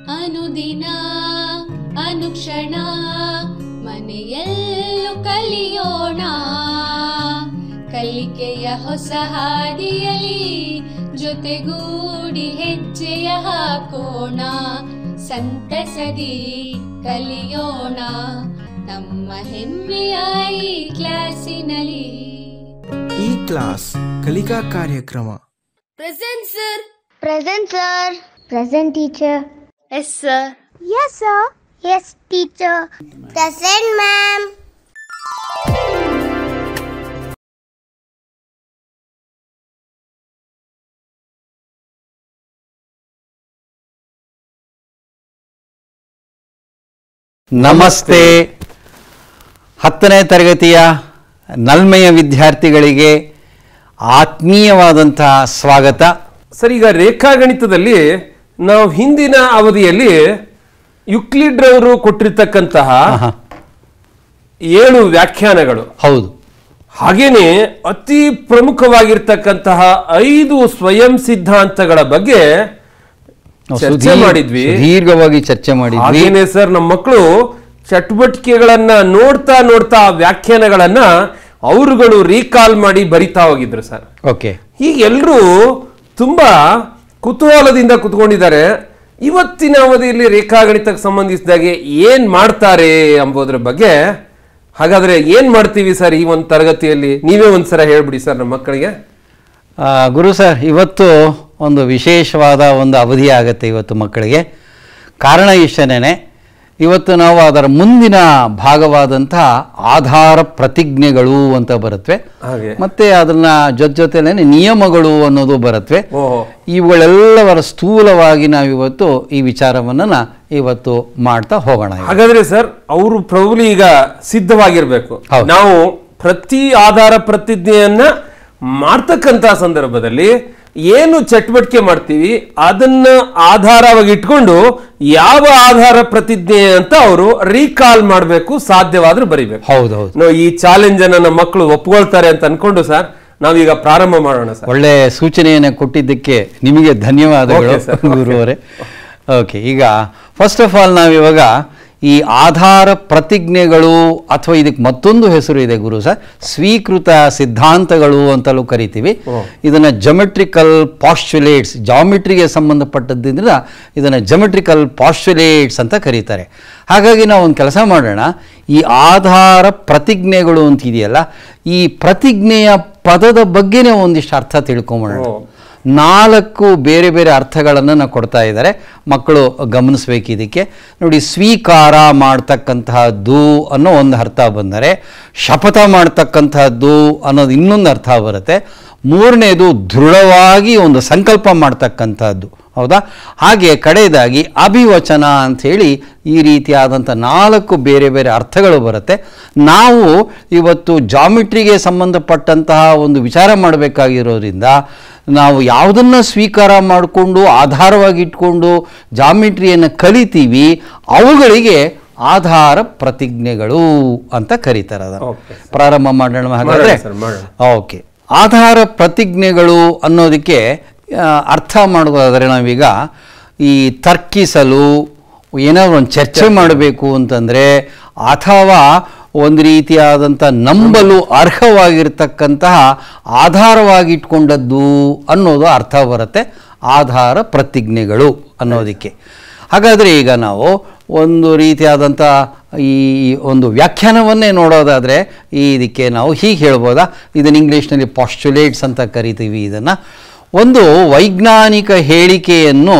ಅನುದಿನ ಅನುಕ್ಷಣ ಮನೆಯಲ್ಲೂ ಕಲಿಯೋಣ ಕಲಿಕೆಯ ಹೊಸ ಹಾದಿಯಲಿ ಜೊತೆಗೂಡಿ ಹೆಜ್ಜೆಯ ಹಾಕೋಣ ಸಂತಸದಿ ಕಲಿಯೋಣ ನಮ್ಮ ಹೆಮ್ಮೆಯ ಈ ಕ್ಲಾಸಿನಲ್ಲಿ ಈ ಕ್ಲಾಸ್ ಕಲಿಕಾ ಕಾರ್ಯಕ್ರಮ present sir Present, sir. Present, teacher. Yes sir Yes, sir. Yes, teacher. Present, ma'am. ನಮಸ್ತೆ ಹತ್ತನೇ ತರಗತಿಯ ನಲ್ಮೆಯ ವಿದ್ಯಾರ್ಥಿಗಳಿಗೆ ಆತ್ಮೀಯವಾದಂತಹ ಸ್ವಾಗತ ಸರ್ ಈಗ ರೇಖಾಗಣಿತದಲ್ಲಿ ನಾವು ಹಿಂದಿನ ಅವಧಿಯಲ್ಲಿ ಯುಕ್ಲಿಡ್ರವರು ಕೊಟ್ಟಿರ್ತಕ್ಕಂತಹ ಆಹಾ, ಏಳು ವ್ಯಾಖ್ಯಾನಗಳು ಹೌದು ಹಾಗೇನೆ ಅತಿ ಪ್ರಮುಖವಾಗಿರ್ತಕ್ಕಂತಹ ಐದು ಸ್ವಯಂ ಸಿದ್ಧಾಂತಗಳ ಬಗ್ಗೆ ನಾವು ಚರ್ಚೆ ಸುದೀರ್- ಮಾಡಿದ್ವಿ ಸುದೀರ್ಘವಾಗಿ ಚರ್ಚೆ ಮಾಡಿದ್ವಿ ಹಾಗೇನೆ ಸರ್ ನಮ್ಮ ಮಕ್ಕಳು ಚಟುವಟಿಕೆಗಳನ್ನ ನೋಡ್ತಾ ನೋಡ್ತಾ ಆ ವ್ಯಾಖ್ಯಾನಗಳನ್ನ ಅವರುಗಳು ರೀಕಾಲ್ ಮಾಡಿ ಬರಿತಾ ಹೋಗಿದ್ರು ಸರ್ ಓಕೆ ಈಗ ಎಲ್ಲರೂ ತುಂಬಾ ಕುತೂಹಲದಿಂದ ಕುತ್ಕೊಂಡಿದ್ದಾರೆ ಇವತ್ತಿನ ಅವಧಿಯಲ್ಲಿ ರೇಖಾಗಣಿತಕ್ಕೆ ಸಂಬಂಧಿಸಿದಾಗೆ ಏನ್ ಮಾಡ್ತಾರೆ ಎಂಬುದರ ಬಗ್ಗೆ ಹಾಗಾದ್ರೆ ಏನ್ ಮಾಡ್ತೀವಿ ಸರ್ ಈ ಒಂದು ತರಗತಿಯಲ್ಲಿ ನೀವೇ ಒಂದ್ಸಲ ಹೇಳ್ಬಿಡಿ ಸರ್ ನಮ್ಮ ಮಕ್ಕಳಿಗೆ ಆ, ಗುರು ಸರ್ ಇವತ್ತು ಒಂದು ವಿಶೇಷವಾದ ಒಂದು ಅವಧಿ ಆಗುತ್ತೆ ಇವತ್ತು ಮಕ್ಕಳಿಗೆ ಕಾರಣ ಇಷ್ಟನೇ ಇವತ್ತು ನಾವು ಅದರ ಮುಂದಿನ ಭಾಗವಾದಂತಹ ಆಧಾರ ಪ್ರತಿಜ್ಞೆಗಳು ಅಂತ ಬರುತ್ತವೆ ಹಾಗೆ ಮತ್ತೆ ಅದನ್ನ ಜೊತೆ ಜೊತೆಲೇನೆ ನಿಯಮಗಳು ಅನ್ನೋದು ಬರುತ್ತವೆ ಓಹೋ ಇವುಗಳೆಲ್ಲವರ ಸ್ಥೂಲವಾಗಿ ನಾವಿವತ್ತು ಈ ವಿಚಾರವನ್ನ ನಾ ಇವತ್ತು ಮಾಡ್ತಾ ಹೋಗೋಣ ಇವತ್ತು. ಹಾಗಾದ್ರೆ ಸರ್ ಅವರು ಪ್ರಭುಲಿ ಈಗ ಸಿದ್ಧವಾಗಿರ್ಬೇಕು ಹೌದು. ನಾವು ಪ್ರತಿ ಆಧಾರ ಪ್ರತಿಜ್ಞೆಯನ್ನ ಮಾಡ್ತಕ್ಕಂತ ಸಂದರ್ಭದಲ್ಲಿ ಏನು ಚಟುವಟಿಕೆ ಮಾಡ್ತೀವಿ ಅದನ್ನ ಆಧಾರವಾಗಿ ಇಟ್ಕೊಂಡು ಯಾವ ಆಧಾರ ಪ್ರತಿಜ್ಞೆ ಅಂತ ಅವರು ರೀಕಾಲ್ ಮಾಡಬೇಕು ಸಾಧ್ಯವಾದ್ರೆ ಬರಿಬೇಕು ಹೌದು ಹೌದು ನಾವು ಈ ಚಾಲೆಂಜ್ ಅನ್ನ ನಮ್ಮ ಮಕ್ಕಳು ಒಪ್ಕೊಳ್ತಾರೆ ಅಂತ ಅನ್ಕೊಂಡು ಸರ್ ನಾವೀಗ ಪ್ರಾರಂಭ ಮಾಡೋಣ ಸರ್ ಒಳ್ಳೆ ಸೂಚನೆಯನ್ನು ಕೊಟ್ಟಿದ್ದಕ್ಕೆ ನಿಮಗೆ ಧನ್ಯವಾದಗಳು Okay, sir. ಗುರುವರೇ ಓಕೆ ಈಗ ಫಸ್ಟ್ ಆಫ್ ಆಲ್ ನಾವಿವಾಗ ಈ ಆಧಾರ ಪ್ರತಿಜ್ಞೆಗಳು ಅಥವಾ ಇದಕ್ಕೆ ಮತ್ತೊಂದು ಹೆಸರು ಇದೆ ಗುರು ಸರ್ ಸ್ವೀಕೃತ ಸಿದ್ಧಾಂತಗಳು ಅಂತಲೂ ಕರಿತೀವಿ ಇದನ್ನ ಜಮೆಟ್ರಿಕಲ್ ಪಾಸ್ಚುಲೇಟ್ಸ್ ಜಾಮಿಟ್ರಿಗೆ ಸಂಬಂಧಪಟ್ಟದ್ದಿಂದ ಇದನ್ನ ಜಮೆಟ್ರಿಕಲ್ ಪಾಸ್ಚುಲೇಟ್ಸ್ ಅಂತ ಕರೀತಾರೆ ಹಾಗಾಗಿ ನಾವು ಒಂದು ಕೆಲಸ ಮಾಡೋಣ ಈ ಆಧಾರ ಪ್ರತಿಜ್ಞೆಗಳು ಅಂತ ಇದೆಯಲ್ಲ ಈ ಪ್ರತಿಜ್ಞೆಯ ಪದದ ಬಗ್ಗೆನೇ ಒಂದಿಷ್ಟು ಅರ್ಥ ತಿಳ್ಕೊಂಬೋಣ ನಾಲ್ಕು ಬೇರೆ ಬೇರೆ ಅರ್ಥಗಳನ್ನು ನಾವು ಕೊಡ್ತಾ ಇದ್ದಾರೆ ಮಕ್ಕಳು ಗಮನಿಸ್ಬೇಕು ಇದಕ್ಕೆ ನೋಡಿ ಸ್ವೀಕಾರ ಮಾಡ್ತಕ್ಕಂತಹದ್ದು ಅನ್ನೋ ಒಂದು ಅರ್ಥ ಬಂದರೆ ಶಪಥ ಮಾಡ್ತಕ್ಕಂತಹದ್ದು ಅನ್ನೋದು ಇನ್ನೊಂದು ಅರ್ಥ ಬರುತ್ತೆ ಮೂರನೇದು ದೃಢವಾಗಿ ಒಂದು ಸಂಕಲ್ಪ ಮಾಡ್ತಕ್ಕಂಥದ್ದು ಹೌದಾ ಹಾಗೆ ಕಡೆಯದಾಗಿ ಅಭಿವಚನ ಅಂಥೇಳಿ ಈ ರೀತಿಯಾದಂಥ ನಾಲ್ಕು ಬೇರೆ ಬೇರೆ ಅರ್ಥಗಳು ಬರುತ್ತೆ ನಾವು ಇವತ್ತು ಜಾಮಿಟ್ರಿಗೆ ಸಂಬಂಧಪಟ್ಟಂತಹ ಒಂದು ವಿಚಾರ ಮಾಡಬೇಕಾಗಿರೋದ್ರಿಂದ ನಾವು ಯಾವುದನ್ನು ಸ್ವೀಕಾರ ಮಾಡಿಕೊಂಡು ಆಧಾರವಾಗಿ ಇಟ್ಕೊಂಡು ಜಾಮಿಟ್ರಿಯನ್ನು ಕಲಿತೀವಿ ಅವುಗಳಿಗೆ ಆಧಾರ ಪ್ರತಿಜ್ಞೆಗಳು ಅಂತ ಕರೀತಾರೆ ಅದನ್ನು Okay, ಪ್ರಾರಂಭ ಮಾಡೋಣ ಹಾಗಾದ್ರೆ ಮಾಡೋಣ sir, ಮಾಡೋಣ. ಓಕೆ ಆಧಾರ ಪ್ರತಿಜ್ಞೆಗಳು ಅನ್ನೋದಕ್ಕೆ ಆ, ಅರ್ಥ ಮಾಡೋದಾದರೆ ನಾವೀಗ ಈ ತರ್ಕಿಸಲು ಏನಾದ್ರು ಒಂದು ಚರ್ಚೆ ಮಾಡಬೇಕು ಅಂತಂದರೆ ಅಥವಾ ಒಂದು ರೀತಿಯಾದಂಥ ನಂಬಲು ಅರ್ಹವಾಗಿರ್ತಕ್ಕಂತಹ ಆಧಾರವಾಗಿಟ್ಕೊಂಡದ್ದು ಅನ್ನೋದು ಅರ್ಥ ಬರುತ್ತೆ ಆಧಾರ ಪ್ರತಿಜ್ಞೆಗಳು ಅನ್ನೋದಕ್ಕೆ ಹಾಗಾದರೆ ಈಗ ನಾವು ಒಂದು ರೀತಿಯಾದಂಥ ಈ ಒಂದು ವ್ಯಾಖ್ಯಾನವನ್ನೇ ನೋಡೋದಾದರೆ ಈ ಇದಕ್ಕೆ ನಾವು ಹೀಗೆ ಹೇಳ್ಬೋದಾ ಇದನ್ನು ಇಂಗ್ಲೀಷ್ನಲ್ಲಿ ಪಾಸ್ಚುಲೇಟ್ಸ್ ಅಂತ ಕರಿತೀವಿ ಇದನ್ನು ಒಂದು ವೈಜ್ಞಾನಿಕ ಹೇಳಿಕೆಯನ್ನು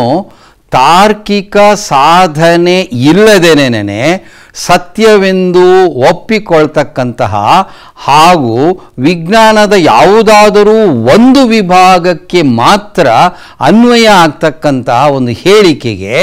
ತಾರ್ಕಿಕ ಸಾಧನೆ ಇಲ್ಲದೇನೆ ಸತ್ಯವೆಂದು ಒಪ್ಪಿಕೊಳ್ತಕ್ಕಂತಹ ಹಾಗೂ ವಿಜ್ಞಾನದ ಯಾವುದಾದರೂ ಒಂದು ವಿಭಾಗಕ್ಕೆ ಮಾತ್ರ ಅನ್ವಯ ಆಗ್ತಕ್ಕಂತಹ ಒಂದು ಹೇಳಿಕೆಗೆ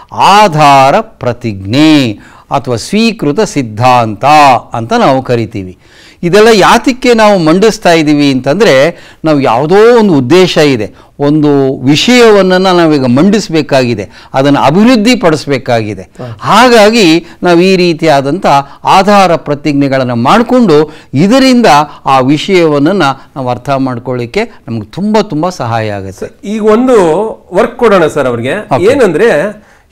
ಆಧಾರ ಪ್ರತಿಜ್ಞೆ ಅಥವಾ ಸ್ವೀಕೃತ ಸಿದ್ಧಾಂತ ಅಂತ ನಾವು ಕರಿತೀವಿ ಇದೆಲ್ಲ ಯಾತಕ್ಕೆ ನಾವು ಮಂಡಿಸ್ತಾ ಇದ್ದೀವಿ ಅಂತಂದರೆ ನಾವು ಯಾವುದೋ ಒಂದು ಉದ್ದೇಶ ಇದೆ ಒಂದು ವಿಷಯವನ್ನು ನಾವೀಗ ಮಂಡಿಸಬೇಕಾಗಿದೆ ಅದನ್ನು ಅಭಿವೃದ್ಧಿ ಪಡಿಸಬೇಕಾಗಿದೆ ಹಾಗಾಗಿ ನಾವು ಈ ರೀತಿಯಾದಂಥ ಆಧಾರ ಪ್ರತಿಜ್ಞೆಗಳನ್ನು ಮಾಡಿಕೊಂಡು ಇದರಿಂದ ಆ ವಿಷಯವನ್ನು ನಾವು ಅರ್ಥ ಮಾಡ್ಕೊಳ್ಳಿಕ್ಕೆ ನಮ್ಗೆ ತುಂಬ ತುಂಬ ಸಹಾಯ ಆಗುತ್ತೆ ಈಗ ಒಂದು ವರ್ಕ್ ಕೊಡೋಣ ಸರ್ ಅವ್ರಿಗೆ Okay. ಏನಂದ್ರೆ